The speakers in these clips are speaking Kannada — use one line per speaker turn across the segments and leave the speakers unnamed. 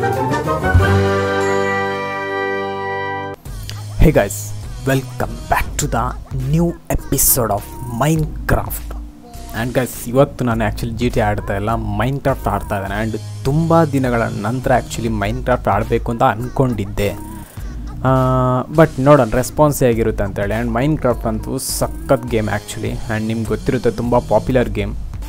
hey guys welcome back to the new episode of Minecraft and guys ಇವತ್ತು ನಾನು ಆ್ಯಕ್ಚುಲಿ ಜಿ ಟಿ ಆಡ್ತಾ ಇಲ್ಲ ಮೈನ್ ಕ್ರಾಫ್ಟ್ ಆಡ್ತಾ ಇದ್ದಾನೆ ಆ್ಯಂಡ್ ತುಂಬ ದಿನಗಳ ನಂತರ ಆ್ಯಕ್ಚುಲಿ ಮೈನ್ ಕ್ರಾಫ್ಟ್ ಆಡಬೇಕು ಅಂತ ಅಂದ್ಕೊಂಡಿದ್ದೆ ಬಟ್ ನೋಡೋಣ ರೆಸ್ಪಾನ್ಸ್ ಹೇಗಿರುತ್ತೆ ಅಂತೇಳಿ ಆ್ಯಂಡ್ ಮೈನ್ ಕ್ರಾಫ್ಟ್ ಅಂತೂ ಸಖತ್ ಗೇಮ್ ಆ್ಯಕ್ಚುಲಿ ಆ್ಯಂಡ್ ನಿಮ್ಗೆ ಗೊತ್ತಿರುತ್ತೆ ತುಂಬ popular game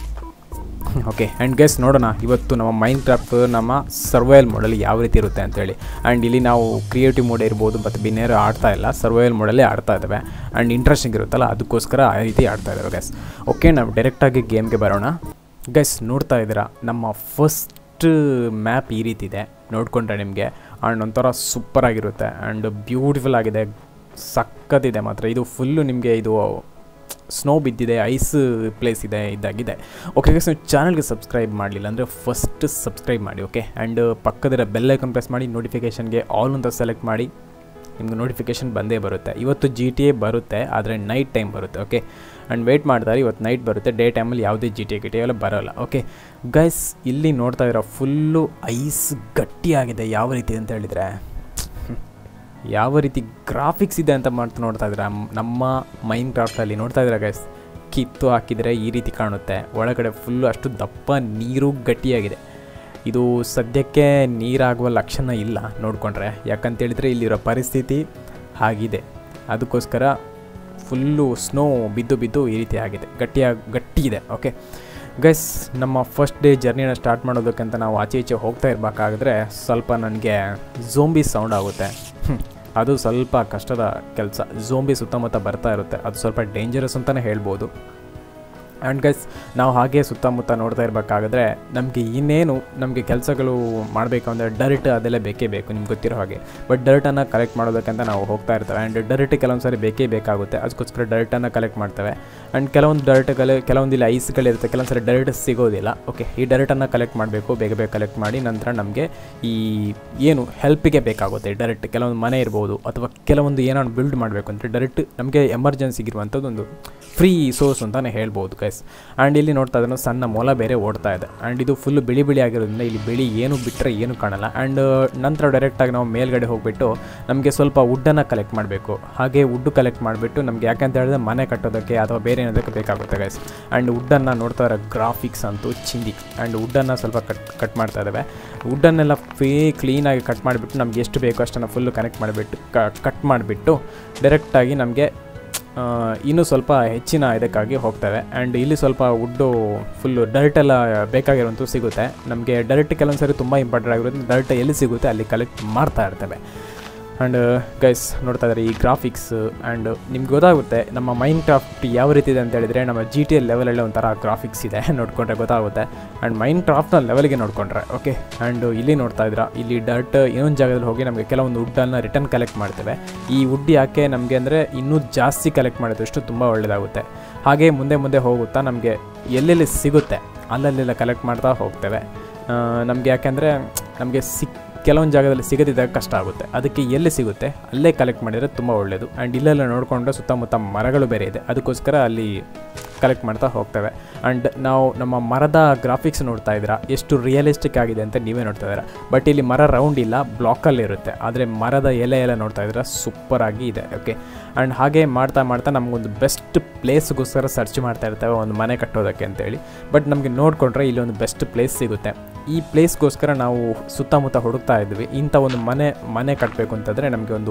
okay and guess ನೋಡೋಣ ಇವತ್ತು ನಮ್ಮ ಮೈಂಡ್ ಕ್ರಾಫ್ಟ್ ನಮ್ಮ ಸರ್ವೈವಲ್ ಮೋಡಲ್ಲಿ ಯಾವ ರೀತಿ ಇರುತ್ತೆ ಅಂತೇಳಿ ಆ್ಯಂಡ್ ಇಲ್ಲಿ ನಾವು ಕ್ರಿಯೇಟಿವ್ ಮೋಡ್ ಇರ್ಬೋದು ಮತ್ತು ಬಿನ್ನೇರು ಆಡ್ತಾ ಇಲ್ಲ ಸರ್ವೈವಲ್ ಮೋಡಲ್ಲೇ ಆಡ್ತಾ ಇದ್ದಾವೆ ಆ್ಯಂಡ್ ಇಂಟ್ರೆಸ್ಟಿಂಗ್ ಇರುತ್ತಲ್ಲ ಅದಕ್ಕೋಸ್ಕರ ಆ ರೀತಿ ಆಡ್ತಾ ಇದ್ದಾವೆ ಗೈಸ್ ಓಕೆ ನಾವು ಡೈರೆಕ್ಟಾಗಿ ಗೇಮ್ಗೆ ಬರೋಣ ಗೈಸ್ ನೋಡ್ತಾ ಇದ್ದೀರಾ ನಮ್ಮ ಫಸ್ಟ್ ಮ್ಯಾಪ್ ಈ ರೀತಿ ಇದೆ ನೋಡಿಕೊಂಡ್ರೆ ನಿಮಗೆ ಆ್ಯಂಡ್ ಒಂಥರ ಸೂಪರಾಗಿರುತ್ತೆ ಆ್ಯಂಡ್ ಬ್ಯೂಟಿಫುಲ್ ಆಗಿದೆ ಸಖತ್ತಿದೆ ಮಾತ್ರ ಇದು ಫುಲ್ಲು ನಿಮಗೆ ಇದು ಸ್ನೋ ಬಿದ್ದಿದೆ ಐಸ್ ಪ್ಲೇಸ್ ಇದೆ ಇದಾಗಿದೆ ಓಕೆ ಗೈಸ್ ನೀವು ಚಾನಲ್ಗೆ ಸಬ್ಸ್ಕ್ರೈಬ್ ಮಾಡಲಿಲ್ಲ ಅಂದರೆ ಫಸ್ಟ್ ಸಬ್ಸ್ಕ್ರೈಬ್ ಮಾಡಿ ಓಕೆ ಆ್ಯಂಡ್ ಪಕ್ಕದಿರೋ ಬೆಲ್ ಐಕನ್ ಪ್ರೆಸ್ ಮಾಡಿ ನೋಟಿಫಿಕೇಷನ್ಗೆ ಆಲ್ ಅಂತ ಸೆಲೆಕ್ಟ್ ಮಾಡಿ ನಿಮ್ಗೆ ನೋಟಿಫಿಕೇಷನ್ ಬಂದೇ ಬರುತ್ತೆ ಇವತ್ತು ಜಿ ಟಿ ಎ ಬರುತ್ತೆ ಆದರೆ ನೈಟ್ ಟೈಮ್ ಬರುತ್ತೆ ಓಕೆ ಆ್ಯಂಡ್ ವೆಯ್ಟ್ ಮಾಡ್ತಾರೆ ಇವತ್ತು ನೈಟ್ ಬರುತ್ತೆ ಡೇ ಟೈಮಲ್ಲಿ ಯಾವುದೇ ಜಿ ಟಿ ಎ ಗಿ ಟಿ ಎಲ್ಲ ಬರೋಲ್ಲ ಓಕೆ ಗೈಸ್ ಇಲ್ಲಿ ನೋಡ್ತಾ ಇರೋ ಫುಲ್ಲು ಐಸ್ ಗಟ್ಟಿಯಾಗಿದೆ ಯಾವ ರೀತಿ ಅಂತ ಹೇಳಿದರೆ ಯಾವ ರೀತಿ ಗ್ರಾಫಿಕ್ಸ್ ಇದೆ ಅಂತ ಮಾಡ್ತಾ ನೋಡ್ತಾ ಇದ್ದೀರಾ ನಮ್ಮ ಮೈನ್ ಕ್ರಾಫ್ಟಲ್ಲಿ ನೋಡ್ತಾ ಇದ್ದೀರಾ ಗೈಸ್ ಕಿತ್ತು ಹಾಕಿದರೆ ಈ ರೀತಿ ಕಾಣುತ್ತೆ ಒಳಗಡೆ ಫುಲ್ಲು ಅಷ್ಟು ದಪ್ಪ ನೀರು ಗಟ್ಟಿಯಾಗಿದೆ ಇದು ಸದ್ಯಕ್ಕೆ ನೀರಾಗುವ ಲಕ್ಷಣ ಇಲ್ಲ ನೋಡಿಕೊಂಡ್ರೆ ಯಾಕಂತೇಳಿದರೆ ಇಲ್ಲಿರೋ ಪರಿಸ್ಥಿತಿ ಹಾಗಿದೆ ಅದಕ್ಕೋಸ್ಕರ ಫುಲ್ಲು ಸ್ನೋ ಬಿದ್ದು ಬಿದ್ದು ಈ ರೀತಿ ಆಗಿದೆ ಗಟ್ಟಿಯಾಗಿ ಗಟ್ಟಿ ಇದೆ ಓಕೆ ಗೈಸ್ ನಮ್ಮ ಫಸ್ಟ್ ಡೇ ಜರ್ನಿನ ಸ್ಟಾರ್ಟ್ ಮಾಡೋದಕ್ಕಂತ ನಾವು ಆಚೆ ಈಚೆ ಹೋಗ್ತಾ ಇರಬೇಕಾದ್ರೆ ಸ್ವಲ್ಪ ನನಗೆ ಝೋಂಬಿ ಸೌಂಡ್ ಆಗುತ್ತೆ ಅದು ಸ್ವಲ್ಪ ಕಷ್ಟದ ಕೆಲಸ ಝೋಂಬಿ ಸುತ್ತಮುತ್ತ ಬರ್ತಾ ಇರುತ್ತೆ ಅದು ಸ್ವಲ್ಪ ಡೇಂಜರಸ್ ಅಂತಲೇ ಹೇಳ್ಬೋದು ಆ್ಯಂಡ್ ಗೈಸ್ ನಾವು ಹಾಗೆ ಸುತ್ತಮುತ್ತ ನೋಡ್ತಾ ಇರಬೇಕಾದ್ರೆ ನಮಗೆ ಇನ್ನೇನು ನಮಗೆ ಕೆಲಸಗಳು ಮಾಡಬೇಕು ಅಂದರೆ ಡರ್ಟ್ ಅದೆಲ್ಲ ಬೇಕೇ ಬೇಕು ನಿಮ್ಗೆ ಗೊತ್ತಿರೋ ಹಾಗೆ ಬಟ್ ಡರ್ಟನ್ನು ಕಲೆಕ್ಟ್ ಮಾಡೋದಕ್ಕಂತ ನಾವು ಹೋಗ್ತಾ ಇರ್ತೇವೆ ಆ್ಯಂಡ್ ಡರ್ಟ್ ಕೆಲವೊಂದು ಸಾರಿ ಬೇಕೇ ಬೇಕಾಗುತ್ತೆ ಅದಕ್ಕೋಸ್ಕರ ಡರ್ಟನ್ನು ಕಲೆಕ್ಟ್ ಮಾಡ್ತೇವೆ ಆ್ಯಂಡ್ ಕೆಲವೊಂದು ಡರ್ಟ್ಗಳು ಕೆಲವೊಂದು ಇಲ್ಲಿ ಐಸ್ಗಳಿರುತ್ತೆ ಕೆಲವೊಂದು ಸಾರಿ ಡರ್ಟ್ ಸಿಗೋದಿಲ್ಲ ಓಕೆ ಈ ಡರ್ಟನ್ನು ಕಲೆಕ್ಟ್ ಮಾಡಬೇಕು ಬೇಗ ಬೇಗ ಕಲೆಕ್ಟ್ ಮಾಡಿ ನಂತರ ನಮಗೆ ಈ ಏನು ಹೆಲ್ಪಿಗೆ ಬೇಕಾಗುತ್ತೆ ಡೈರೆಕ್ಟ್ ಕೆಲವೊಂದು ಮನೆ ಇರ್ಬೋದು ಅಥವಾ ಕೆಲವೊಂದು ಏನಾದ್ರು ಬಿಲ್ಡ್ ಮಾಡಬೇಕು ಅಂದರೆ ಡೈರೆಕ್ಟ್ ನಮಗೆ ಎಮರ್ಜೆನ್ಸಿಗಿರುವಂಥದ್ದು ಒಂದು ಫ್ರೀ ಸೋರ್ಸ್ ಅಂತಲೇ ಹೇಳ್ಬೋದು ಗೈಸ್ ಆ್ಯಂಡ್ ಇಲ್ಲಿ ನೋಡ್ತಾ ಇದ್ರೆ ಸಣ್ಣ ಮೊಲ ಬೇರೆ ಓಡ್ತಾ ಇದೆ ಆ್ಯಂಡ್ ಇದು ಫುಲ್ ಬಿಳಿ ಬಿಳಿ ಆಗಿರೋದ್ರಿಂದ ಇಲ್ಲಿ ಬಿಳಿ ಏನು ಬಿಟ್ಟರೆ ಏನು ಕಾಣಲ್ಲ ಆ್ಯಂಡ್ ನಂತರ ಡೈರೆಕ್ಟಾಗಿ ನಾವು ಮೇಲ್ಗಡೆ ಹೋಗಿಬಿಟ್ಟು ನಮಗೆ ಸ್ವಲ್ಪ ವುಡ್ಡನ್ನು ಕಲೆಕ್ಟ್ ಮಾಡಬೇಕು ಹಾಗೆ ವುಡ್ಡು ಕಲೆಕ್ಟ್ ಮಾಡಿಬಿಟ್ಟು ನಮಗೆ ಯಾಕಂತ ಹೇಳಿದ್ರೆ ಮನೆ ಕಟ್ಟೋದಕ್ಕೆ ಅಥವಾ ಬೇರೆ ಏನೋದಕ್ಕೆ ಬೇಕಾಗುತ್ತೆ ಗೈಸ್ ಆ್ಯಂಡ್ ವುಡ್ಡನ್ನು ನೋಡ್ತಾ ಇರೋ ಗ್ರಾಫಿಕ್ಸ್ ಅಂತೂ ಚಿಂದಿ ಆ್ಯಂಡ್ ವುಡ್ಡನ್ನು ಸ್ವಲ್ಪ ಕಟ್ ಕಟ್ ಮಾಡ್ತಾ ಇದ್ದಾವೆ ವುಡ್ಡನ್ನೆಲ್ಲ ಫೇ ಕ್ಲೀನಾಗಿ ಕಟ್ ಮಾಡಿಬಿಟ್ಟು ನಮ್ಗೆ ಎಷ್ಟು ಬೇಕೋ ಅಷ್ಟನ್ನು ಫುಲ್ಲು ಕನೆಕ್ಟ್ ಮಾಡಿಬಿಟ್ಟು ಕಟ್ ಮಾಡಿಬಿಟ್ಟು ಡೈರೆಕ್ಟಾಗಿ ನಮಗೆ ಇನ್ನೂ ಸ್ವಲ್ಪ ಹೆಚ್ಚಿನ ಇದಕ್ಕಾಗಿ ಹೋಗ್ತವೆ ಆ್ಯಂಡ್ ಇಲ್ಲಿ ಸ್ವಲ್ಪ ವುಡ್ಡು ಫುಲ್ಲು ಡರ್ಟ್ ಎಲ್ಲ ಬೇಕಾಗಿರುವಂಥದ್ದು ಸಿಗುತ್ತೆ ನಮಗೆ ಡರ್ಟ್ ಕೆಲವೊಂದು ಸರಿ ತುಂಬ ಇಂಪಾರ್ಟೆಂಟ್ ಆಗಿರೋದು ಡರ್ಟ್ ಎಲ್ಲಿ ಸಿಗುತ್ತೆ ಅಲ್ಲಿ ಕಲೆಕ್ಟ್ ಮಾಡ್ತಾ ಇರ್ತವೆ ಆ್ಯಂಡ್ ಗೈಸ್ ನೋಡ್ತಾ ಇದ್ದಾರೆ ಈ ಗ್ರಾಫಿಕ್ಸ್ ಆ್ಯಂಡ್ ನಿಮ್ಗೆ ಗೊತ್ತಾಗುತ್ತೆ ನಮ್ಮ ಮೈನ್ ಕ್ರಾಫ್ಟ್ ಯಾವ ರೀತಿ ಇದೆ ಅಂತ ಹೇಳಿದರೆ ನಮ್ಮ ಜಿ ಟಿ ಎಲ್ ಲೆವೆಲಲ್ಲಿ ಒಂಥರ ಗ್ರಾಫಿಕ್ಸ್ ಇದೆ ನೋಡಿಕೊಂಡ್ರೆ ಗೊತ್ತಾಗುತ್ತೆ ಆ್ಯಂಡ್ ಮೈನ್ ಕ್ರಾಫ್ಟ್ನ ಲೆವೆಲ್ಗೆ ನೋಡಿಕೊಂಡ್ರೆ ಓಕೆ ಆ್ಯಂಡ್ ಇಲ್ಲಿ ನೋಡ್ತಾ ಇದ್ದೀರಾ ಇಲ್ಲಿ ಡರ್ಟ್ ಇನ್ನೊಂದು ಜಾಗದಲ್ಲಿ ಹೋಗಿ ನಮಗೆ ಕೆಲವೊಂದು ವುಡ್ಡನ್ನು ರಿಟರ್ನ್ ಕಲೆಕ್ಟ್ ಮಾಡ್ತೇವೆ ಈ ವುಡ್ ಯಾಕೆ ನಮಗೆ ಅಂದರೆ ಇನ್ನೂ ಜಾಸ್ತಿ ಕಲೆಕ್ಟ್ ಮಾಡಿದಷ್ಟು ತುಂಬ ಒಳ್ಳೆಯದಾಗುತ್ತೆ ಹಾಗೆ ಮುಂದೆ ಮುಂದೆ ಹೋಗುತ್ತಾ ನಮಗೆ ಎಲ್ಲೆಲ್ಲಿ ಸಿಗುತ್ತೆ ಅಲ್ಲಲ್ಲೆಲ್ಲ ಕಲೆಕ್ಟ್ ಮಾಡ್ತಾ ಹೋಗ್ತೇವೆ ನಮಗೆ ಯಾಕೆಂದರೆ ನಮಗೆ ಸಿಕ್ ಕೆಲವೊಂದು ಜಾಗದಲ್ಲಿ ಸಿಗದಿದ್ದಾಗ ಕಷ್ಟ ಆಗುತ್ತೆ ಅದಕ್ಕೆ ಎಲ್ಲಿ ಸಿಗುತ್ತೆ ಅಲ್ಲೇ ಕಲೆಕ್ಟ್ ಮಾಡಿದರೆ ತುಂಬ ಒಳ್ಳೆಯದು ಆ್ಯಂಡ್ ಇಲ್ಲೆಲ್ಲ ನೋಡಿಕೊಂಡ್ರೆ ಸುತ್ತಮುತ್ತ ಮರಗಳು ಬೇರೆ ಇದೆ ಅದಕ್ಕೋಸ್ಕರ ಅಲ್ಲಿ ಕಲೆಕ್ಟ್ ಮಾಡ್ತಾ ಹೋಗ್ತೇವೆ ಆ್ಯಂಡ್ ನಾವು ನಮ್ಮ ಮರದ ಗ್ರಾಫಿಕ್ಸ್ ನೋಡ್ತಾ ಇದ್ದೀರಾ ಎಷ್ಟು ರಿಯಲಿಸ್ಟಿಕ್ ಆಗಿದೆ ಅಂತ ನೀವೇ ನೋಡ್ತಾ ಇದ್ದೀರಾ ಬಟ್ ಇಲ್ಲಿ ಮರ ರೌಂಡ್ ಇಲ್ಲ ಬ್ಲಾಕಲ್ಲಿ ಇರುತ್ತೆ ಆದರೆ ಮರದ ಎಲೆ ಎಲ್ಲ ನೋಡ್ತಾ ಇದ್ದೀರಾ ಸೂಪರಾಗಿ ಇದೆ ಓಕೆ ಆ್ಯಂಡ್ ಹಾಗೆ ಮಾಡ್ತಾ ಮಾಡ್ತಾ ನಮಗೊಂದು ಬೆಸ್ಟ್ ಪ್ಲೇಸ್ಗೋಸ್ಕರ ಸರ್ಚ್ ಮಾಡ್ತಾ ಇರ್ತೇವೆ ಒಂದು ಮನೆ ಕಟ್ಟೋದಕ್ಕೆ ಅಂತೇಳಿ ಬಟ್ ನಮಗೆ ನೋಡಿಕೊಂಡ್ರೆ ಇಲ್ಲಿ ಒಂದು ಬೆಸ್ಟ್ ಪ್ಲೇಸ್ ಸಿಗುತ್ತೆ ಈ ಪ್ಲೇಸ್ಗೋಸ್ಕರ ನಾವು ಸುತ್ತಮುತ್ತ ಹುಡುಕ್ತಾ ಇದ್ವಿ ಇಂಥ ಒಂದು ಮನೆ ಮನೆ ಕಟ್ಟಬೇಕು ಅಂತಂದರೆ ನಮಗೆ ಒಂದು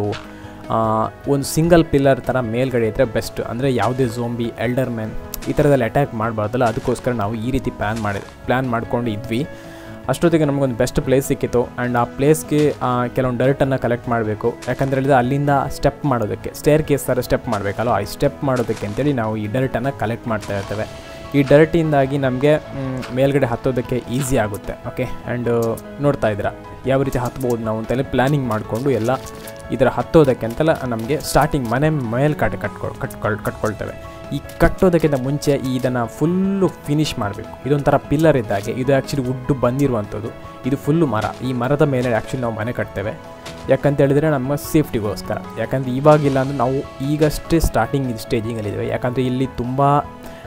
ಒಂದು ಸಿಂಗಲ್ ಪಿಲ್ಲರ್ ಥರ ಮೇಲ್ಗಡೆ ಇದ್ದರೆ ಬೆಸ್ಟ್ ಅಂದರೆ ಯಾವುದೇ ಝೋಂಬಿ ಎಲ್ಡರ್ ಮ್ಯಾನ್ ಈ ಥರದಲ್ಲಿ ಅಟ್ಯಾಕ್ ಮಾಡಬಾರ್ದಲ್ಲ ಅದಕ್ಕೋಸ್ಕರ ನಾವು ಈ ರೀತಿ ಪ್ಲ್ಯಾನ್ ಮಾಡಿ ಪ್ಲ್ಯಾನ್ ಮಾಡ್ಕೊಂಡು ಇದ್ವಿ ಅಷ್ಟೊತ್ತಿಗೆ ನಮಗೊಂದು ಬೆಸ್ಟ್ ಪ್ಲೇಸ್ ಸಿಕ್ಕಿತ್ತು ಆ್ಯಂಡ್ ಆ ಪ್ಲೇಸ್ಗೆ ಕೆಲವೊಂದು ಡರ್ಟನ್ನು ಕಲೆಕ್ಟ್ ಮಾಡಬೇಕು ಯಾಕಂದರೆ ಹೇಳಿದ್ರೆ ಅಲ್ಲಿಂದ ಸ್ಟೆಪ್ ಮಾಡೋದಕ್ಕೆ ಸ್ಟೇರ್ ಕೇಸ್ ಥರ ಸ್ಟೆಪ್ ಮಾಡಬೇಕಲ್ಲ ಆ ಸ್ಟೆಪ್ ಮಾಡೋದಕ್ಕೆ ಅಂತೇಳಿ ನಾವು ಈ ಡರ್ಟನ್ನು ಕಲೆಕ್ಟ್ ಮಾಡ್ತಾ ಇರ್ತೇವೆ ಈ ಡರ್ಟಿಂದಾಗಿ ನಮಗೆ ಮೇಲ್ಗಡೆ ಹತ್ತೋದಕ್ಕೆ ಈಸಿ ಆಗುತ್ತೆ ಓಕೆ ಆ್ಯಂಡ್ ನೋಡ್ತಾ ಇದ್ದೀರಾ ಯಾವ ರೀತಿ ಹತ್ಬೋದು ನಾವು ಅಂತೇಳಿ ಪ್ಲ್ಯಾನಿಂಗ್ ಮಾಡಿಕೊಂಡು ಎಲ್ಲ ಇದರ ಹತ್ತೋದಕ್ಕೆ ಅಂತೆಲ್ಲ ನಮಗೆ ಸ್ಟಾರ್ಟಿಂಗ್ ಮನೆ ಮೇಲ್ ಕಟ್ ಕಟ್ಕೊಳ್ ಕಟ್ಕೊಳ್ ಕಟ್ಕೊಳ್ತೇವೆ ಈ ಕಟ್ಟೋದಕ್ಕಿಂತ ಮುಂಚೆ ಇದನ್ನು ಫುಲ್ಲು ಫಿನಿಷ್ ಮಾಡಬೇಕು ಇದೊಂಥರ ಪಿಲ್ಲರ್ ಇದ್ದಾಗೆ ಇದು ಆ್ಯಕ್ಚುಲಿ ವುಡ್ಡು ಬಂದಿರುವಂಥದ್ದು ಇದು ಫುಲ್ಲು ಮರ ಈ ಮರದ ಮೇಲೆ ಆ್ಯಕ್ಚುಲಿ ನಾವು ಮನೆ ಕಟ್ತೇವೆ ಯಾಕಂತ ಹೇಳಿದರೆ ನಮ್ಮ ಸೇಫ್ಟಿಗೋಸ್ಕರ ಯಾಕಂದರೆ ಇವಾಗಿಲ್ಲ ಅಂದರೆ ನಾವು ಈಗಷ್ಟೇ ಸ್ಟಾರ್ಟಿಂಗ್ ಸ್ಟೇಜಿಂಗಲ್ಲಿದ್ದೇವೆ ಯಾಕಂದರೆ ಇಲ್ಲಿ ತುಂಬ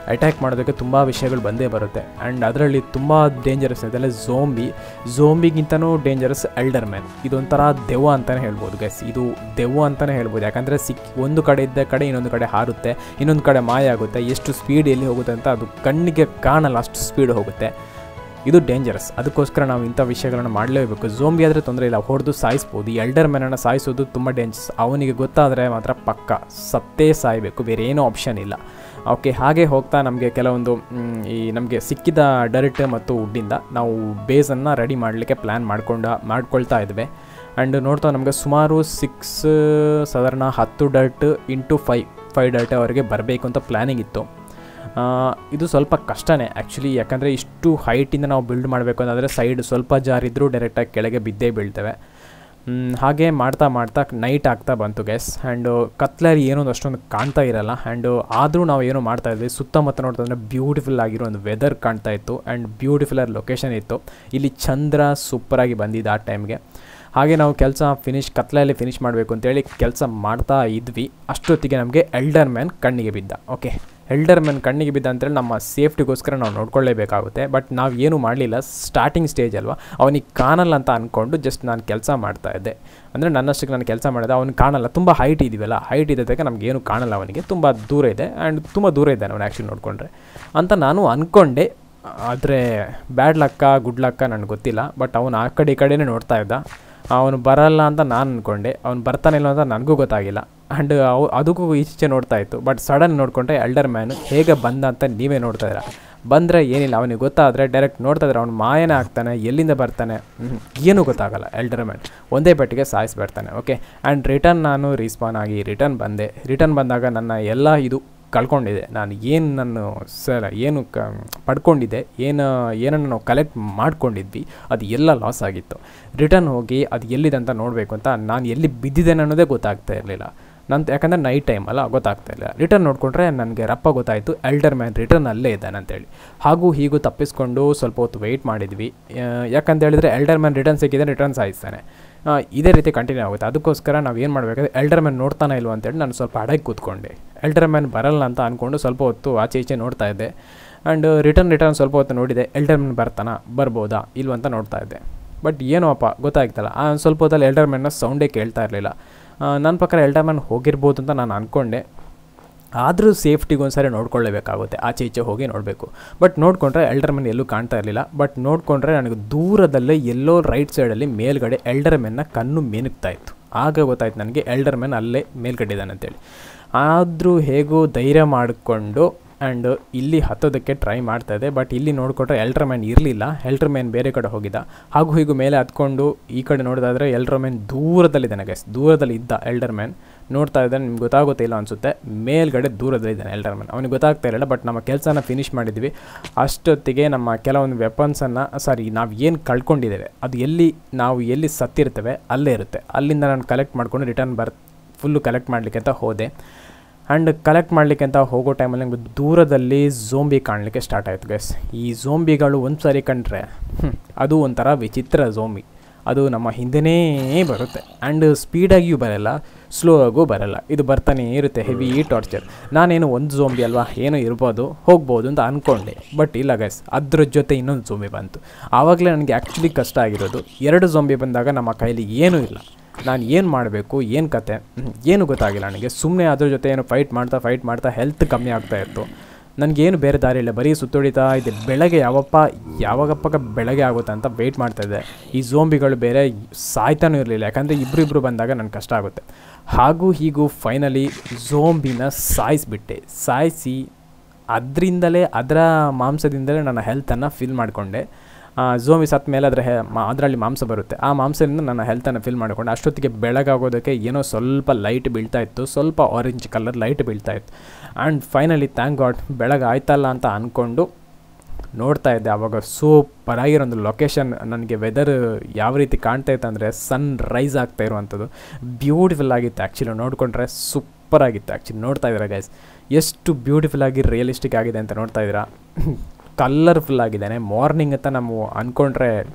ಅಟ್ಯಾಕ್ ಮಾಡೋದಕ್ಕೆ ತುಂಬ ವಿಷಯಗಳು ಬಂದೇ ಬರುತ್ತೆ ಆ್ಯಂಡ್ ಅದರಲ್ಲಿ ತುಂಬ ಡೇಂಜರಸ್ ಇದೆಲ್ಲ ಝೋಂಬಿ ಝೋಂಬಿಗಿಂತನೂ ಡೇಂಜರಸ್ ಎಲ್ಡರ್ ಮ್ಯಾನ್ ಇದೊಂಥರ ದೆವ್ವ ಅಂತಲೇ ಹೇಳ್ಬೋದು ಗೈಸ್ ಇದು ದೆವ್ವ ಅಂತಲೇ ಹೇಳ್ಬೋದು ಯಾಕಂದರೆ ಸಿಕ್ ಒಂದು ಕಡೆ ಇದ್ದ ಕಡೆ ಇನ್ನೊಂದು ಕಡೆ ಹಾರುತ್ತೆ ಇನ್ನೊಂದು ಕಡೆ ಮಾಯ ಆಗುತ್ತೆ ಎಷ್ಟು ಸ್ಪೀಡ್ ಎಲ್ಲಿ ಹೋಗುತ್ತೆ ಅಂತ ಅದು ಕಣ್ಣಿಗೆ ಕಾಣಲ್ಲ ಅಷ್ಟು ಸ್ಪೀಡ್ ಹೋಗುತ್ತೆ ಇದು ಡೇಂಜರಸ್ ಅದಕ್ಕೋಸ್ಕರ ನಾವು ಇಂಥ ವಿಷಯಗಳನ್ನು ಮಾಡಲೇಬೇಕು ಝೋಂಬಿ ಆದರೆ ತೊಂದರೆ ಇಲ್ಲ ಹೊಡೆದು ಸಾಯಿಸ್ಬೋದು ಈ ಎಲ್ಡರ್ ಮ್ಯಾನನ್ನು ಸಾಯಿಸೋದು ತುಂಬ ಡೇಂಜರಸ್ ಅವನಿಗೆ ಗೊತ್ತಾದರೆ ಮಾತ್ರ ಪಕ್ಕ ಸತ್ತೇ ಸಾಯಬೇಕು ಬೇರೆ ಏನೂ ಆಪ್ಷನ್ ಇಲ್ಲ ಓಕೆ ಹಾಗೆ ಹೋಗ್ತಾ ನಮಗೆ ಕೆಲವೊಂದು ಮ್, ಈ ನಮಗೆ ಸಿಕ್ಕಿದ ಡರ್ಟ್ ಮತ್ತು ವುಡ್ಡಿಂದ ನಾವು ಬೇಸನ್ನು ರೆಡಿ ಮಾಡಲಿಕ್ಕೆ ಪ್ಲ್ಯಾನ್ ಮಾಡ್ಕೊಂಡ ಮಾಡ್ಕೊಳ್ತಾ ಇದ್ವಿ ಆ್ಯಂಡ್ ನೋಡ್ತಾ ನಮಗೆ ಸುಮಾರು ಸಿಕ್ಸ್ ಸಾಧಾರಣ ಹತ್ತು ಡರ್ಟ್ ಇಂಟು ಫೈ ಫೈವ್ ಡರ್ಟ್ ಅವರಿಗೆ ಬರಬೇಕು ಅಂತ ಪ್ಲ್ಯಾನಿಂಗ್ ಇತ್ತು ಆ, ಇದು ಸ್ವಲ್ಪ ಕಷ್ಟನೇ ಆ್ಯಕ್ಚುಲಿ ಯಾಕಂದರೆ ಇಷ್ಟು ಹೈಟಿಂದ ನಾವು ಬಿಲ್ಡ್ ಮಾಡಬೇಕು ಅಂತಂದರೆ ಸೈಡ್ ಸ್ವಲ್ಪ ಜಾರಿದ್ರೂ ಡೈರೆಕ್ಟಾಗಿ ಕೆಳಗೆ ಬಿದ್ದೇ ಬೀಳ್ತೇವೆ ಮ್, ಹಾಗೆ ಮಾಡ್ತಾ ಮಾಡ್ತಾ ನೈಟ್ ಆಗ್ತಾ ಬಂತು ಗ್ಯಾಸ್ ಆ್ಯಂಡು ಕತ್ಲರಿ ಏನೋ ಒಂದು ಅಷ್ಟೊಂದು ಕಾಣ್ತಾ ಇರಲ್ಲ ಆ್ಯಂಡು ಆದರೂ ನಾವು ಏನೋ ಮಾಡ್ತಾ ಇದ್ವಿ ಸುತ್ತಮುತ್ತ ನೋಡ್ತಂದ್ರೆ ಬ್ಯೂಟಿಫುಲ್ ಆಗಿರೋ ಒಂದು ವೆದರ್ ಕಾಣ್ತಾ ಇತ್ತು ಆ್ಯಂಡ್ ಬ್ಯೂಟಿಫುಲ್ ಆಗಿ ಲೊಕೇಶನ್ ಇತ್ತು ಇಲ್ಲಿ ಚಂದ್ರ ಸೂಪರಾಗಿ ಬಂದಿದ್ದು ಆ ಟೈಮ್ಗೆ ಹಾಗೆ ನಾವು ಕೆಲಸ ಫಿನಿಶ್ ಕತ್ಲಲ್ಲಿ ಫಿನಿಶ್ ಮಾಡಬೇಕು ಅಂತೇಳಿ ಕೆಲಸ ಮಾಡ್ತಾ ಇದ್ವಿ ಅಷ್ಟೊತ್ತಿಗೆ ನಮಗೆ ಎಲ್ಡರ್ ಮ್ಯಾನ್ ಕಣ್ಣಿಗೆ ಬಿದ್ದ ಓಕೆ ಎಲ್ಡರ್ ಮ್ಯಾನ್ ಕಣ್ಣಿಗೆ ಬಿದ್ದ ಅಂತೇಳಿ ನಮ್ಮ ಸೇಫ್ಟಿಗೋಸ್ಕರ ನಾವು ನೋಡ್ಕೊಳ್ಳೇಬೇಕಾಗುತ್ತೆ ಬಟ್ ನಾವು ಏನು ಮಾಡಲಿಲ್ಲ ಸ್ಟಾರ್ಟಿಂಗ್ ಸ್ಟೇಜ್ ಅಲ್ವಾ ಅವನಿಗೆ ಕಾಣಲ್ಲ ಅಂತ ಅಂದ್ಕೊಂಡು ಜಸ್ಟ್ ನಾನು ಕೆಲಸ ಮಾಡ್ತಾ ಇದ್ದೆ ಅಂದರೆ ನನ್ನಷ್ಟಕ್ಕೆ ನಾನು ಕೆಲಸ ಮಾಡಿದೆ ಅವ್ನಿಗೆ ಕಾಣಲ್ಲ ತುಂಬ ಹೈಟ್ ಇದೀವಲ್ಲ ಹೈಟ್ ಇದ್ದಕ್ಕೆ ನಮ್ಗೆ ಏನು ಕಾಣಲ್ಲ ಅವನಿಗೆ ತುಂಬ ದೂರ ಇದೆ ಆ್ಯಂಡ್ ತುಂಬ ದೂರ ಇದ್ದಾನೆ ಅವನು ಆ್ಯಕ್ಚುಲಿ ನೋಡಿಕೊಂಡ್ರೆ ಅಂತ ನಾನು ಅಂದ್ಕೊಂಡೆ ಆದರೆ ಬ್ಯಾಡ್ ಲಕ್ಕ ಗುಡ್ ಲಕ್ಕ ನನಗೆ ಗೊತ್ತಿಲ್ಲ ಬಟ್ ಅವನು ಆ ಕಡೆ ಈ ಕಡೆನೇ ನೋಡ್ತಾ ಇದ್ದ ಅವನು ಬರಲ್ಲ ಅಂತ ನಾನು ಅಂದ್ಕೊಂಡೆ ಅವ್ನು ಬರ್ತಾನಿಲ್ಲ ಅಂತ ನನಗೂ ಗೊತ್ತಾಗಿಲ್ಲ ಆ್ಯಂಡ್ ಅವು ಅದಕ್ಕೂ ಈಚೆ ನೋಡ್ತಾ ಇತ್ತು ಬಟ್ ಸಡನ್ ನೋಡಿಕೊಂಡ್ರೆ ಎಲ್ಡರ್ ಮ್ಯಾನು ಹೇಗೆ ಬಂದ ಅಂತ ನೀವೇ ನೋಡ್ತಾ ಇದ್ದೀರಾ ಬಂದರೆ ಏನಿಲ್ಲ ಅವನಿಗೆ ಗೊತ್ತಾದರೆ ಡೈರೆಕ್ಟ್ ನೋಡ್ತಾ ಇದ್ರೆ ಅವ್ನು ಮಾಯನೇ ಆಗ್ತಾನೆ ಎಲ್ಲಿಂದ ಬರ್ತಾನೆ ಹ್ಮ್, ಏನೂ ಗೊತ್ತಾಗಲ್ಲ ಎಲ್ಡರ್ ಮ್ಯಾನ್ ಒಂದೇ ಪಟ್ಟಿಗೆ ಸಾಯಿಸ್ಬಿಡ್ತಾನೆ ಓಕೆ ಆ್ಯಂಡ್ ರಿಟರ್ನ್ ನಾನು ರೀಸ್ಪಾನ್ ಆಗಿ ರಿಟರ್ನ್ ಬಂದೆ ರಿಟರ್ನ್ ಬಂದಾಗ ನನ್ನ ಎಲ್ಲ ಇದು ಕಳ್ಕೊಂಡಿದೆ ನಾನು ಏನು ನಾನು ಸರ್ ಏನು ಕ ಪಡ್ಕೊಂಡಿದ್ದೆ ಏನು ಏನನ್ನು ನಾವು ಕಲೆಕ್ಟ್ ಮಾಡ್ಕೊಂಡಿದ್ವಿ ಅದು ಎಲ್ಲ ಲಾಸ್ ಆಗಿತ್ತು ರಿಟರ್ನ್ ಹೋಗಿ ಅದು ಎಲ್ಲಿದೆ ಅಂತ ನೋಡಬೇಕು ಅಂತ ನಾನು ಎಲ್ಲಿ ಬಿದ್ದಿದ್ದೇನೆ ಅನ್ನೋದೇ ಗೊತ್ತಾಗ್ತಾ ಇರಲಿಲ್ಲ ನಂತ ಯಾಕಂದರೆ ನೈಟ್ ಟೈಮ್ ಅಲ್ಲ ಗೊತ್ತಾಗ್ತಾ ಇಲ್ಲ ರಿಟರ್ನ್ ನೋಡಿಕೊಂಡ್ರೆ ನನಗೆ ರಪ್ಪ ಗೊತ್ತಾಯಿತು ಎಲ್ಡರ್ ಮ್ಯಾನ್ ರಿಟರ್ನ್ ಅಲ್ಲೇ ಇದ್ದಾನೆ ಅಂತೇಳಿ ಹಾಗೂ ಹೀಗೂ ತಪ್ಪಿಸ್ಕೊಂಡು ಸ್ವಲ್ಪ ಹೊತ್ತು ವೆಯ್ಟ್ ಮಾಡಿದ್ವಿ ಆ, ಯಾಕಂತ ಹೇಳಿದ್ರೆ ಎಲ್ಡರ್ ಮ್ಯಾನ್ ರಿಟರ್ನ್ ಸಿಕ್ಕಿದೆ ರಿಟರ್ನ್ ಸಾಯಿಸ್ತಾನೆ ಆ, ಇದೇ ರೀತಿ ಕಂಟಿನ್ಯೂ ಆಗುತ್ತೆ ಅದಕ್ಕೋಸ್ಕರ ನಾವು ಏನು ಮಾಡಬೇಕಾದ್ರೆ ಎಲ್ಡರ್ ಮ್ಯಾನ್ ನೋಡ್ತಾನೆ ಇಲ್ವ ಅಂತೇಳಿ ನಾನು ಸ್ವಲ್ಪ ಅಡಗಿ ಕೂತ್ಕೊಂಡೆ ಎಲ್ಡರ್ ಮ್ಯಾನ್ ಬರಲ್ಲ ಅಂತ ಅಂದ್ಕೊಂಡು ಸ್ವಲ್ಪ ಹೊತ್ತು ಆಚೆ ಈಚೆ ನೋಡ್ತಾ ಇದ್ದೆ ಆ್ಯಂಡ್ ರಿಟರ್ನ್ ರಿಟರ್ನ್ ಸ್ವಲ್ಪ ಹೊತ್ತು ನೋಡಿದೆ ಎಲ್ಡರ್ ಮ್ಯಾನ್ ಬರ್ತಾನಾ ಬರ್ಬೋದಾ ಇಲ್ವ ಅಂತ ನೋಡ್ತಾ ಇದ್ದೆ ಬಟ್ ಏನೋ ಅಪ್ಪ ಗೊತ್ತಾಗ್ತಲ್ಲ ಆ ಒಂದ್ ಸ್ವಲ್ಪ ಹೊತ್ತಲ್ಲಿ ಎಲ್ಡರ್ ಮ್ಯಾನ್ನ ಸೌಂಡೇ ಕೇಳ್ತಾ ಇರಲಿಲ್ಲ ನನ್ನ ಪ್ರಕಾರ ಎಲ್ಡರ್ ಮ್ಯಾನ್ ಹೋಗಿರ್ಬೋದು ಅಂತ ನಾನು ಅಂದ್ಕೊಂಡೆ ಆದರೂ ಸೇಫ್ಟಿಗೆ ಒಂದ್ಸರಿ ನೋಡ್ಕೊಳ್ಳೇಬೇಕಾಗುತ್ತೆ ಆಚೆ ಈಚೆ ಹೋಗಿ ನೋಡಬೇಕು ಬಟ್ ನೋಡಿಕೊಂಡ್ರೆ ಎಲ್ಡರ್ ಮೆನ್ ಎಲ್ಲೂ ಕಾಣ್ತಾ ಇರಲಿಲ್ಲ ಬಟ್ ನೋಡಿಕೊಂಡ್ರೆ ನನಗೆ ದೂರದಲ್ಲೇ ಎಲ್ಲೋ ರೈಟ್ ಸೈಡಲ್ಲಿ ಮೇಲ್ಗಡೆ ಎಲ್ಡರ್ ಮೆನ್ನ ಕಣ್ಣು ಮಿನುಗ್ತಾ ಇತ್ತು ಆಗ ಗೊತ್ತಾಯ್ತು ನನಗೆ ಎಲ್ಡರ್ ಮೆನ್ ಅಲ್ಲೇ ಮೇಲ್ಗಡೆ ಇದ್ದಾನೆ ಅಂತೇಳಿ ಆದರೂ ಹೇಗೋ ಧೈರ್ಯ ಮಾಡಿಕೊಂಡು ಆ್ಯಂಡ್ ಇಲ್ಲಿ ಹತ್ತೋದಕ್ಕೆ ಟ್ರೈ ಮಾಡ್ತಾ ಇದೆ ಬಟ್ ಇಲ್ಲಿ ನೋಡಿಕೊಂಡ್ರೆ ಎಲ್ಡರ್ ಮ್ಯಾನ್ ಇರಲಿಲ್ಲ ಎಲ್ಡರ್ ಮ್ಯಾನ್ ಬೇರೆ ಕಡೆ ಹೋಗಿದ್ದ ಹಾಗೂ ಹೀಗೂ ಮೇಲೆ ಹತ್ಕೊಂಡು ಈ ಕಡೆ ನೋಡಿದಾದ್ರೆ ಎಲ್ಡರ್ ಮ್ಯಾನ್ ದೂರದಲ್ಲಿದ್ದಾನೆ ಗೈಸ್ ದೂರದಲ್ಲಿ ಇದ್ದ ಎಲ್ಡರ್ ಮ್ಯಾನ್ ನೋಡ್ತಾ ಇದ್ದಾನೆ ನಿಮ್ಗೆ ಗೊತ್ತಾಗುತ್ತಿಲ್ಲ ಅನಿಸುತ್ತೆ ಮೇಲ್ಗಡೆ ದೂರದಲ್ಲಿದ್ದಾನೆ ಎಲ್ಡರ್ ಮ್ಯಾನ್ ಅವನಿಗೆ ಗೊತ್ತಾಗ್ತಾ ಇರಲಿಲ್ಲ ಬಟ್ ನಮ್ಮ ಕೆಲಸನ ಫಿನಿಶ್ ಮಾಡಿದ್ವಿ ಅಷ್ಟೊತ್ತಿಗೆ ನಮ್ಮ ಕೆಲವೊಂದು ವೆಪನ್ಸನ್ನು ಸಾರಿ ನಾವು ಏನು ಕಳ್ಕೊಂಡಿದ್ದೇವೆ ಅದು ಎಲ್ಲಿ ನಾವು ಎಲ್ಲಿ ಸತ್ತಿರ್ತೇವೆ ಅಲ್ಲೇ ಇರುತ್ತೆ ಅಲ್ಲಿಂದ ನಾನು ಕಲೆಕ್ಟ್ ಮಾಡ್ಕೊಂಡು ರಿಟರ್ನ್ ಬರ್ ಫುಲ್ಲು ಕಲೆಕ್ಟ್ ಮಾಡಲಿಕ್ಕೆ ಅಂತ ಹೋದೆ ಆ್ಯಂಡ್ ಕಲೆಕ್ಟ್ ಮಾಡಲಿಕ್ಕೆ ಅಂತ ಹೋಗೋ ಟೈಮಲ್ಲಿ ನಂಗೆ ದೂರದಲ್ಲಿ ಝೋಂಬಿ ಕಾಣಲಿಕ್ಕೆ ಸ್ಟಾರ್ಟ್ ಆಯಿತು ಗೈಸ್ ಈ ಝೋಂಬಿಗಳು ಒಂದು ಸಾರಿ ಕಂಡ್ರೆ ಹ್ಮ್, ಅದು ಒಂಥರ ವಿಚಿತ್ರ ಝೋಂಬಿ ಅದು ನಮ್ಮ ಹಿಂದೆನೇ ಬರುತ್ತೆ ಆ್ಯಂಡ್ ಸ್ಪೀಡಾಗಿಯೂ ಬರಲ್ಲ ಸ್ಲೋ ಆಗೂ ಬರಲ್ಲ ಇದು ಬರ್ತಾನೆ ಇರುತ್ತೆ ಹೆವಿ ಟಾರ್ಚರ್ ನಾನೇನು ಒಂದು ಝೋಂಬಿ ಅಲ್ವಾ ಏನೋ ಇರ್ಬೋದು ಹೋಗ್ಬೋದು ಅಂತ ಅಂದ್ಕೊಂಡೆ ಬಟ್ ಇಲ್ಲ ಗೈಸ್ ಅದ್ರ ಜೊತೆ ಇನ್ನೊಂದು ಝೋಂಬಿ ಬಂತು ಆವಾಗಲೇ ನನಗೆ ಆ್ಯಕ್ಚುಲಿ ಕಷ್ಟ ಆಗಿರೋದು ಎರಡು ಝೋಂಬಿ ಬಂದಾಗ ನಮ್ಮ ಕೈಲಿ ಏನೂ ಇಲ್ಲ ನಾನು ಏನು ಮಾಡಬೇಕು ಏನು ಕತೆ ಹ್ಮ್, ಏನು ಗೊತ್ತಾಗಿಲ್ಲ ನನಗೆ ಸುಮ್ಮನೆ ಅದ್ರ ಜೊತೆ ಏನು ಫೈಟ್ ಮಾಡ್ತಾ ಫೈಟ್ ಮಾಡ್ತಾ ಹೆಲ್ತ್ ಕಮ್ಮಿ ಆಗ್ತಾ ಇತ್ತು ನನಗೇನು ಬೇರೆ ದಾರಿ ಇಲ್ಲ ಬರೀ ಸುತ್ತೊಡಿತಾ ಇದೆ ಬೆಳಗ್ಗೆ ಯಾವಪ್ಪ ಯಾವಾಗಪ್ಪ ಬೆಳಗ್ಗೆ ಆಗುತ್ತೆ ಅಂತ ವೆಯ್ಟ್ ಮಾಡ್ತಾ ಇದ್ದೆ ಈ ಝೋಂಬಿಗಳು ಬೇರೆ ಸಾಯ್ತಾನೂ ಇರಲಿಲ್ಲ ಯಾಕಂದರೆ ಇಬ್ಬರಿಬ್ಬರು ಬಂದಾಗ ನನಗೆ ಕಷ್ಟ ಆಗುತ್ತೆ ಹಾಗೂ ಹೀಗೂ ಫೈನಲಿ ಝೋಂಬಿನ ಸಾಯಿಸಿಬಿಟ್ಟೆ ಸಾಯಿಸಿ ಅದರಿಂದಲೇ ಅದರ ಮಾಂಸದಿಂದಲೇ ನನ್ನ ಹೆಲ್ತನ್ನು ಫಿಲ್ ಮಾಡಿಕೊಂಡೆ ಝೋಂಬಿ ಸತ್ತ ಮೇಲೆ ಅದರ ಹೆ ಅದರಲ್ಲಿ ಮಾಂಸ ಬರುತ್ತೆ ಆ ಮಾಂಸದಿಂದ ನನ್ನ ಹೆಲ್ತನ್ನು ಫಿಲ್ ಮಾಡಿಕೊಂಡೆ ಅಷ್ಟೊತ್ತಿಗೆ ಬೆಳಗಾಗೋದಕ್ಕೆ ಏನೋ ಸ್ವಲ್ಪ ಲೈಟ್ ಬೀಳ್ತಾ ಇತ್ತು ಸ್ವಲ್ಪ ಆರೆಂಜ್ ಕಲರ್ ಲೈಟ್ ಬೀಳ್ತಾ ಇತ್ತು ಆ್ಯಂಡ್ ಫೈನಲಿ ಥ್ಯಾಂಕ್ ಗಾಡ್ ಬೆಳಗಾಯ್ತಲ್ಲ ಅಂತ ಅಂದ್ಕೊಂಡು ನೋಡ್ತಾ ಇದ್ದೆ ಆವಾಗ ಸೂಪರ್ ಆಗಿರೋ ಒಂದು ಲೊಕೇಶನ್ ನನಗೆ ವೆದರ್ ಯಾವ ರೀತಿ ಕಾಣ್ತಾ ಇತ್ತು ಅಂದರೆ ಸನ್ ರೈಸ್ ಆಗ್ತಾ ಇರುವಂಥದ್ದು ಬ್ಯೂಟಿಫುಲ್ ಆಗಿತ್ತು ಆ್ಯಕ್ಚುಲಿ ನೋಡಿಕೊಂಡ್ರೆ ಸೂಪರ್ ಆಗಿತ್ತು ಆ್ಯಕ್ಚುಲಿ ನೋಡ್ತಾ ಇದ್ದೀರಾ ಗೈಸ್ ಎಷ್ಟು ಬ್ಯೂಟಿಫುಲ್ ಆಗಿ ರಿಯಲಿಸ್ಟಿಕ್ ಆಗಿದೆ ಅಂತ ನೋಡ್ತಾ ಇದ್ದೀರಾ ಕಲರ್ಫುಲ್ ಆಗಿದ್ದಾನೆ ಮಾರ್ನಿಂಗ್ ಅಂತ ನಾವು ಅಂದ್ಕೊಂಡ್ರೆ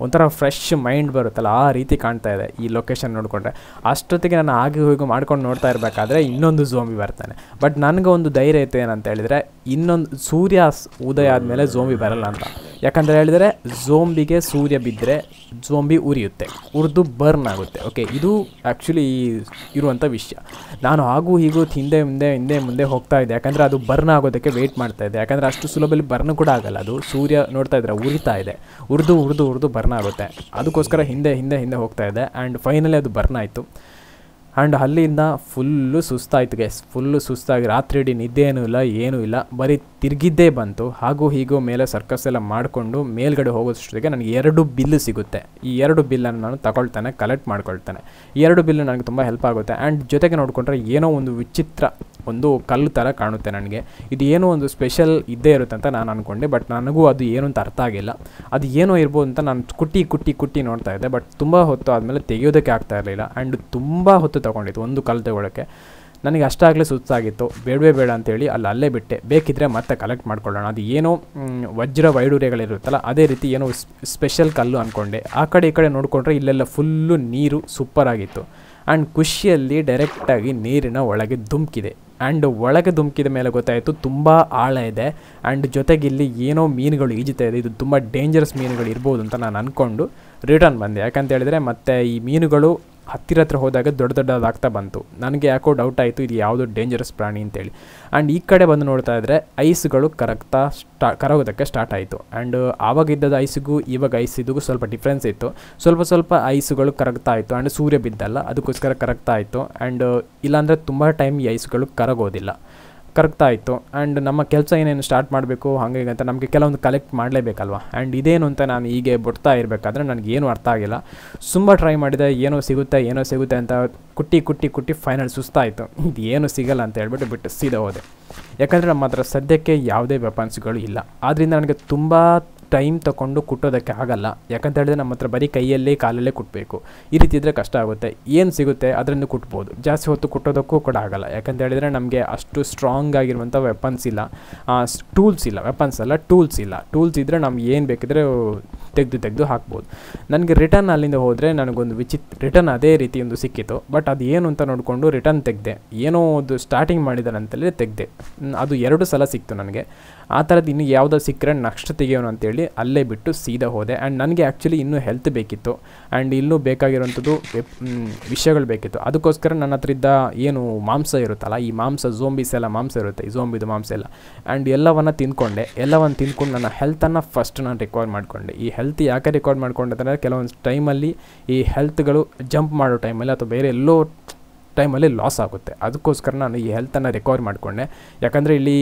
ಒಂಥರ ಫ್ರೆಶ್ ಮೈಂಡ್ ಬರುತ್ತಲ್ಲ ಆ ರೀತಿ ಕಾಣ್ತಾ ಇದೆ ಈ ಲೊಕೇಶನ್ ನೋಡಿಕೊಂಡ್ರೆ ಅಷ್ಟೊತ್ತಿಗೆ ನಾನು ಹಾಗೆ ಹೋಗಿ ಮಾಡ್ಕೊಂಡು ನೋಡ್ತಾ ಇರಬೇಕಾದ್ರೆ ಇನ್ನೊಂದು ಝೋಂಬಿ ಬರ್ತಾನೆ ಬಟ್ ನನಗೆ ಒಂದು ಧೈರ್ಯ ಇತ್ತು ಏನಂತ ಹೇಳಿದರೆ ಇನ್ನೊಂದು ಸೂರ್ಯ ಸ್- ಉದಯ ಆದಮೇಲೆ ಝೋಂಬಿ ಬರಲ್ಲ ಅಂತ ಯಾಕಂದರೆ ಹೇಳಿದರೆ ಝೋಂಬಿಗೆ ಸೂರ್ಯ ಬಿದ್ದರೆ ಝೋಂಬಿ ಉರಿಯುತ್ತೆ ಉರಿದು ಬರ್ನ್ ಆಗುತ್ತೆ ಓಕೆ ಇದು ಆ್ಯಕ್ಚುಲಿ ಇರುವಂಥ ವಿಷಯ ನಾನು ಹಾಗೂ ಹೀಗೂ ಹಿಂದೆ ಮುಂದೆ ಹಿಂದೆ ಮುಂದೆ ಹೋಗ್ತಾ ಇದ್ದೆ ಯಾಕಂದರೆ ಅದು ಬರ್ನ್ ಆಗೋದಕ್ಕೆ ವೆಯ್ಟ್ ಮಾಡ್ತಾ ಇದ್ದೆ ಯಾಕಂದರೆ ಅಷ್ಟು ಸುಲಭದಲ್ಲಿ ಬರ್ನ್ ಕೂಡ ಆಗಲ್ಲ ಅದು ಸೂರ್ಯ ನೋಡ್ತಾ ಇದ್ರೆ ಉರಿತಾ ಇದೆ ಉರಿದು ಉರಿದು ಉರಿದು ಬರ್ನ್ ಆಗುತ್ತೆ ಅದಕ್ಕೋಸ್ಕರ ಹಿಂದೆ ಹಿಂದೆ ಹಿಂದೆ ಹೋಗ್ತಾ ಇದೆ ಆ್ಯಂಡ್ ಫೈನಲಿ ಅದು ಬರ್ನ್ ಆಯಿತು ಆ್ಯಂಡ್ ಅಲ್ಲಿಂದ ಫುಲ್ಲು ಸುಸ್ತಾಯ್ತು ಗ್ಯಾಸ್ ಫುಲ್ಲು ಸುಸ್ತಾಗಿ ರಾತ್ರಿ ಇಡೀ ನಿದ್ದೆ ಏನೂ ಇಲ್ಲ ಏನೂ ಇಲ್ಲ ಬರೀ ತಿರುಗಿದ್ದೇ ಬಂತು ಹಾಗೂ ಹೀಗೂ ಮೇಲೆ ಸರ್ಕಸ್ ಎಲ್ಲ ಮಾಡಿಕೊಂಡು ಮೇಲ್ಗಡೆ ಹೋಗೋಷ್ಟೊತ್ತಿಗೆ ನನಗೆ ಎರಡು ಬಿಲ್ಲು ಸಿಗುತ್ತೆ ಈ ಎರಡು ಬಿಲ್ಲನ್ನು ನಾನು ತಗೊಳ್ತಾನೆ ಕಲೆಕ್ಟ್ ಮಾಡ್ಕೊಳ್ತಾನೆ ಈ ಎರಡು ಬಿಲ್ಲು ನನಗೆ ತುಂಬ ಹೆಲ್ಪ್ ಆಗುತ್ತೆ ಆ್ಯಂಡ್ ಜೊತೆಗೆ ನೋಡಿಕೊಂಡ್ರೆ ಏನೋ ಒಂದು ವಿಚಿತ್ರ ಒಂದು ಕಲ್ಲು ಥರ ಕಾಣುತ್ತೆ ನನಗೆ ಇದು ಏನೋ ಒಂದು ಸ್ಪೆಷಲ್ ಇದ್ದೇ ಇರುತ್ತೆ ಅಂತ ನಾನು ಅಂದ್ಕೊಂಡೆ ಬಟ್ ನನಗೂ ಅದು ಏನು ಅಂತ ಅರ್ಥ ಆಗಿಲ್ಲ ಅದು ಏನೋ ಇರ್ಬೋದು ಅಂತ ನಾನು ಕುಟ್ಟಿ ಕುಟ್ಟಿ ಕುಟ್ಟಿ ನೋಡ್ತಾ ಇದ್ದೆ ಬಟ್ ತುಂಬ ಹೊತ್ತು ಆದಮೇಲೆ ತೆಗೆಯೋದಕ್ಕೆ ಆಗ್ತಾ ಇರಲಿಲ್ಲ ಆ್ಯಂಡ್ ತುಂಬ ಹೊತ್ತು ತೊಗೊಂಡಿತ್ತು ಒಂದು ಕಲ್ಲು ತಗೊಳ್ಳೋಕ್ಕೆ ನನಗೆ ಅಷ್ಟಾಗಲೇ ಸುಸ್ತಾಗಿತ್ತು ಬೇಡವೇ ಬೇಡ ಅಂತೇಳಿ ಅಲ್ಲಿ ಅಲ್ಲೇ ಬಿಟ್ಟೆ ಬೇಕಿದ್ರೆ ಮತ್ತೆ ಕಲೆಕ್ಟ್ ಮಾಡ್ಕೊಳ್ಳೋಣ ಅದು ಏನೋ ಮ್, ವಜ್ರ ವೈಡೂರ್ಯಗಳಿರುತ್ತಲ್ಲ ಅದೇ ರೀತಿ ಏನೋ ಸ್ಪೆಷಲ್ ಕಲ್ಲು ಅಂದ್ಕೊಂಡೆ ಆ ಕಡೆ ಈ ಕಡೆ ನೋಡಿಕೊಂಡ್ರೆ ಇಲ್ಲೆಲ್ಲ ಫುಲ್ಲು ನೀರು ಸೂಪರ್ ಆಗಿತ್ತು ಆ್ಯಂಡ್ ಖುಷಿಯಲ್ಲಿ ಡೈರೆಕ್ಟಾಗಿ ನೀರಿನ ಒಳಗೆ ಧುಮುಕಿದೆ ಆ್ಯಂಡ್ ಒಳಗೆ ಧುಮುಕಿದ ಮೇಲೆ ಗೊತ್ತಾಯಿತು ತುಂಬ ಆಳ ಇದೆ ಆ್ಯಂಡ್ ಜೊತೆಗೆ ಇಲ್ಲಿ ಏನೋ ಮೀನುಗಳು ಈಜುತ್ತಾ ಇದೆ ಇದು ತುಂಬ ಡೇಂಜರಸ್ ಮೀನುಗಳು ಇರ್ಬೋದು ಅಂತ ನಾನು ಅಂದ್ಕೊಂಡು ರಿಟರ್ನ್ ಬಂದೆ ಯಾಕಂತ ಹೇಳಿದರೆ ಮತ್ತೆ ಈ ಮೀನುಗಳು ಹತ್ತಿರ ಹತ್ರ ಹೋದಾಗ ದೊಡ್ಡ ದೊಡ್ಡದಾಗ್ತಾ ಬಂತು ನನಗೆ ಯಾಕೋ ಡೌಟ್ ಆಯಿತು ಇದು ಯಾವುದೋ ಡೇಂಜರಸ್ ಪ್ರಾಣಿ ಅಂತೇಳಿ ಆ್ಯಂಡ್ ಈ ಕಡೆ ಬಂದು ನೋಡ್ತಾ ಇದ್ದರೆ ಐಸ್ಗಳು ಕರಗ್ತಾ ಸ್ಟಾ ಕರಗೋದಕ್ಕೆ ಸ್ಟಾರ್ಟ್ ಆಯಿತು ಆ್ಯಂಡ್ ಆವಾಗ ಇದ್ದದ ಐಸಿಗೂ ಇವಾಗ ಐಸ್ ಇದಿಗೂ ಸ್ವಲ್ಪ ಡಿಫ್ರೆನ್ಸ್ ಇತ್ತು ಸ್ವಲ್ಪ ಸ್ವಲ್ಪ ಐಸ್ಗಳು ಕರಗ್ತಾ ಇತ್ತು ಆ್ಯಂಡ್ ಸೂರ್ಯ ಬಿದ್ದಲ್ಲ ಅದಕ್ಕೋಸ್ಕರ ಕರಗ್ತಾ ಇತ್ತು ಆ್ಯಂಡ್ ಇಲ್ಲಾಂದರೆ ತುಂಬ ಟೈಮ್ ಈ ಐಸ್ಗಳು ಕರಗೋದಿಲ್ಲ ಕರಗ್ತಾ ಇತ್ತು ಆ್ಯಂಡ್ ನಮ್ಮ ಕೆಲಸ ಏನೇನು ಸ್ಟಾರ್ಟ್ ಮಾಡಬೇಕು ಹಾಗೆ ಹೀಗೆ ಅಂತ ನಮಗೆ ಕೆಲವೊಂದು ಕಲೆಕ್ಟ್ ಮಾಡಲೇಬೇಕಲ್ವ ಆ್ಯಂಡ್ ಇದೇನು ಅಂತ ನಾನು ಹೀಗೆ ಬಿಡ್ತಾ ಇರಬೇಕಾದ್ರೆ ನನಗೇನು ಅರ್ಥ ಆಗಿಲ್ಲ ತುಂಬ ಟ್ರೈ ಮಾಡಿದೆ ಏನೋ ಸಿಗುತ್ತೆ ಏನೋ ಸಿಗುತ್ತೆ ಅಂತ ಕುಟ್ಟಿ ಕುಟ್ಟಿ ಕುಟ್ಟಿ ಫೈನಲ್ ಸುಸ್ತಾಯಿತು ಇದು ಏನು ಸಿಗಲ್ಲ ಅಂತ ಹೇಳ್ಬಿಟ್ಟು ಬಿಟ್ಟು ಸೀದಾ ಹೋದೆ ಯಾಕಂದರೆ ನಮ್ಮ ಹತ್ರ ಸದ್ಯಕ್ಕೆ ಯಾವುದೇ ವೆಪನ್ಸ್ಗಳು ಇಲ್ಲ ಆದ್ದರಿಂದ ನನಗೆ ತುಂಬ ಟೈಮ್ ತಗೊಂಡು ಕುಟ್ಟೋದಕ್ಕೆ ಆಗಲ್ಲ ಯಾಕಂತ ಹೇಳಿದ್ರೆ ನಮ್ಮ ಹತ್ರ ಬರೀ ಕೈಯಲ್ಲೇ ಕಾಲಲ್ಲೇ ಕುಟ್ಟಬೇಕು ಈ ರೀತಿ ಇದ್ದರೆ ಕಷ್ಟ ಆಗುತ್ತೆ ಏನು ಸಿಗುತ್ತೆ ಅದರಿಂದ ಕುಟ್ಬೋದು ಜಾಸ್ತಿ ಹೊತ್ತು ಕುಟ್ಟೋದಕ್ಕೂ ಕೂಡ ಆಗಲ್ಲ ಯಾಕಂತ ಹೇಳಿದರೆ ನಮಗೆ ಅಷ್ಟು ಸ್ಟ್ರಾಂಗ್ ಆಗಿರುವಂಥ ವೆಪನ್ಸ್ ಇಲ್ಲ ಟೂಲ್ಸ್ ಇಲ್ಲ ವೆಪನ್ಸ್ ಅಲ್ಲ ಟೂಲ್ಸ್ ಇಲ್ಲ ಟೂಲ್ಸ್ ಇದ್ದರೆ ನಮ್ಗೆ ಏನು ಬೇಕಿದ್ರೆ ತೆಗೆದು ತೆಗೆದು ಹಾಕ್ಬೋದು ನನಗೆ ರಿಟರ್ನ್ ಅಲ್ಲಿಂದ ಹೋದರೆ ನನಗೊಂದು ವಿಚಿತ್ರ ರಿಟರ್ನ್ ಅದೇ ರೀತಿ ಒಂದು ಸಿಕ್ಕಿತ್ತು ಬಟ್ ಅದು ಏನು ಅಂತ ನೋಡಿಕೊಂಡು ರಿಟರ್ನ್ ತೆಗೆದೆ ಏನೋ ಒಂದು ಸ್ಟಾರ್ಟಿಂಗ್ ಮಾಡಿದಾನಂತೇಳಿ ತೆಗೆದೆ ಅದು ಎರಡು ಸಲ ಸಿಕ್ತು ನನಗೆ ಆ ಥರದ್ದು ಇನ್ನು ಯಾವುದೋ ಸಿಕ್ಕರೆ ನೆಕ್ಸ್ಟ್ ತೆಗೆಯೋಣ ಅಂತೇಳಿ ಅಲ್ಲೇ ಬಿಟ್ಟು ಸೀದಾ ಹೋದೆ ಆ್ಯಂಡ್ ನನಗೆ ಆ್ಯಕ್ಚುಲಿ ಇನ್ನೂ ಹೆಲ್ತ್ ಬೇಕಿತ್ತು ಆ್ಯಂಡ್ ಇನ್ನೂ ಬೇಕಾಗಿರೋಂಥದ್ದು ವೆಪ್- ಮ್, ವಿಷಯಗಳು ಬೇಕಿತ್ತು ಅದಕ್ಕೋಸ್ಕರ ನನ್ನ ಹತ್ರ ಇದ್ದ ಏನು ಮಾಂಸ ಇರುತ್ತಲ್ಲ ಈ ಮಾಂಸ ಝೋಂಬೀಸ್ ಎಲ್ಲ ಮಾಂಸ ಇರುತ್ತೆ ಈ ಝೋಂಬಿದು ಮಾಂಸ ಎಲ್ಲ ಆ್ಯಂಡ್ ಎಲ್ಲವನ್ನು ತಿಂದ್ಕೊಂಡೆ ಎಲ್ಲವನ್ನು ತಿಂದ್ಕೊಂಡು ನನ್ನ ಹೆಲ್ತನ್ನು ಫಸ್ಟ್ ನಾನು ರಿಕವರ್ ಮಾಡಿಕೊಂಡೆ ಈ ಹೆಲ್ತ್ ಯಾಕೆ ರಿಕಾರ್ಡ್ ಮಾಡ್ಕೊಂಡೆ ಅಂದರೆ ಕೆಲವೊಂದು ಟೈಮಲ್ಲಿ ಈ ಹೆಲ್ತ್ಗಳು ಜಂಪ್ ಮಾಡೋ ಟೈಮಲ್ಲಿ ಅಥವಾ ಬೇರೆ ಎಲ್ಲೋ ಟೈಮಲ್ಲಿ ಲಾಸ್ ಆಗುತ್ತೆ ಅದಕ್ಕೋಸ್ಕರ ನಾನು ಈ ಹೆಲ್ತನ್ನು ರಿಕವರ್ ಮಾಡಿಕೊಂಡೆ ಯಾಕಂದರೆ ಇಲ್ಲಿ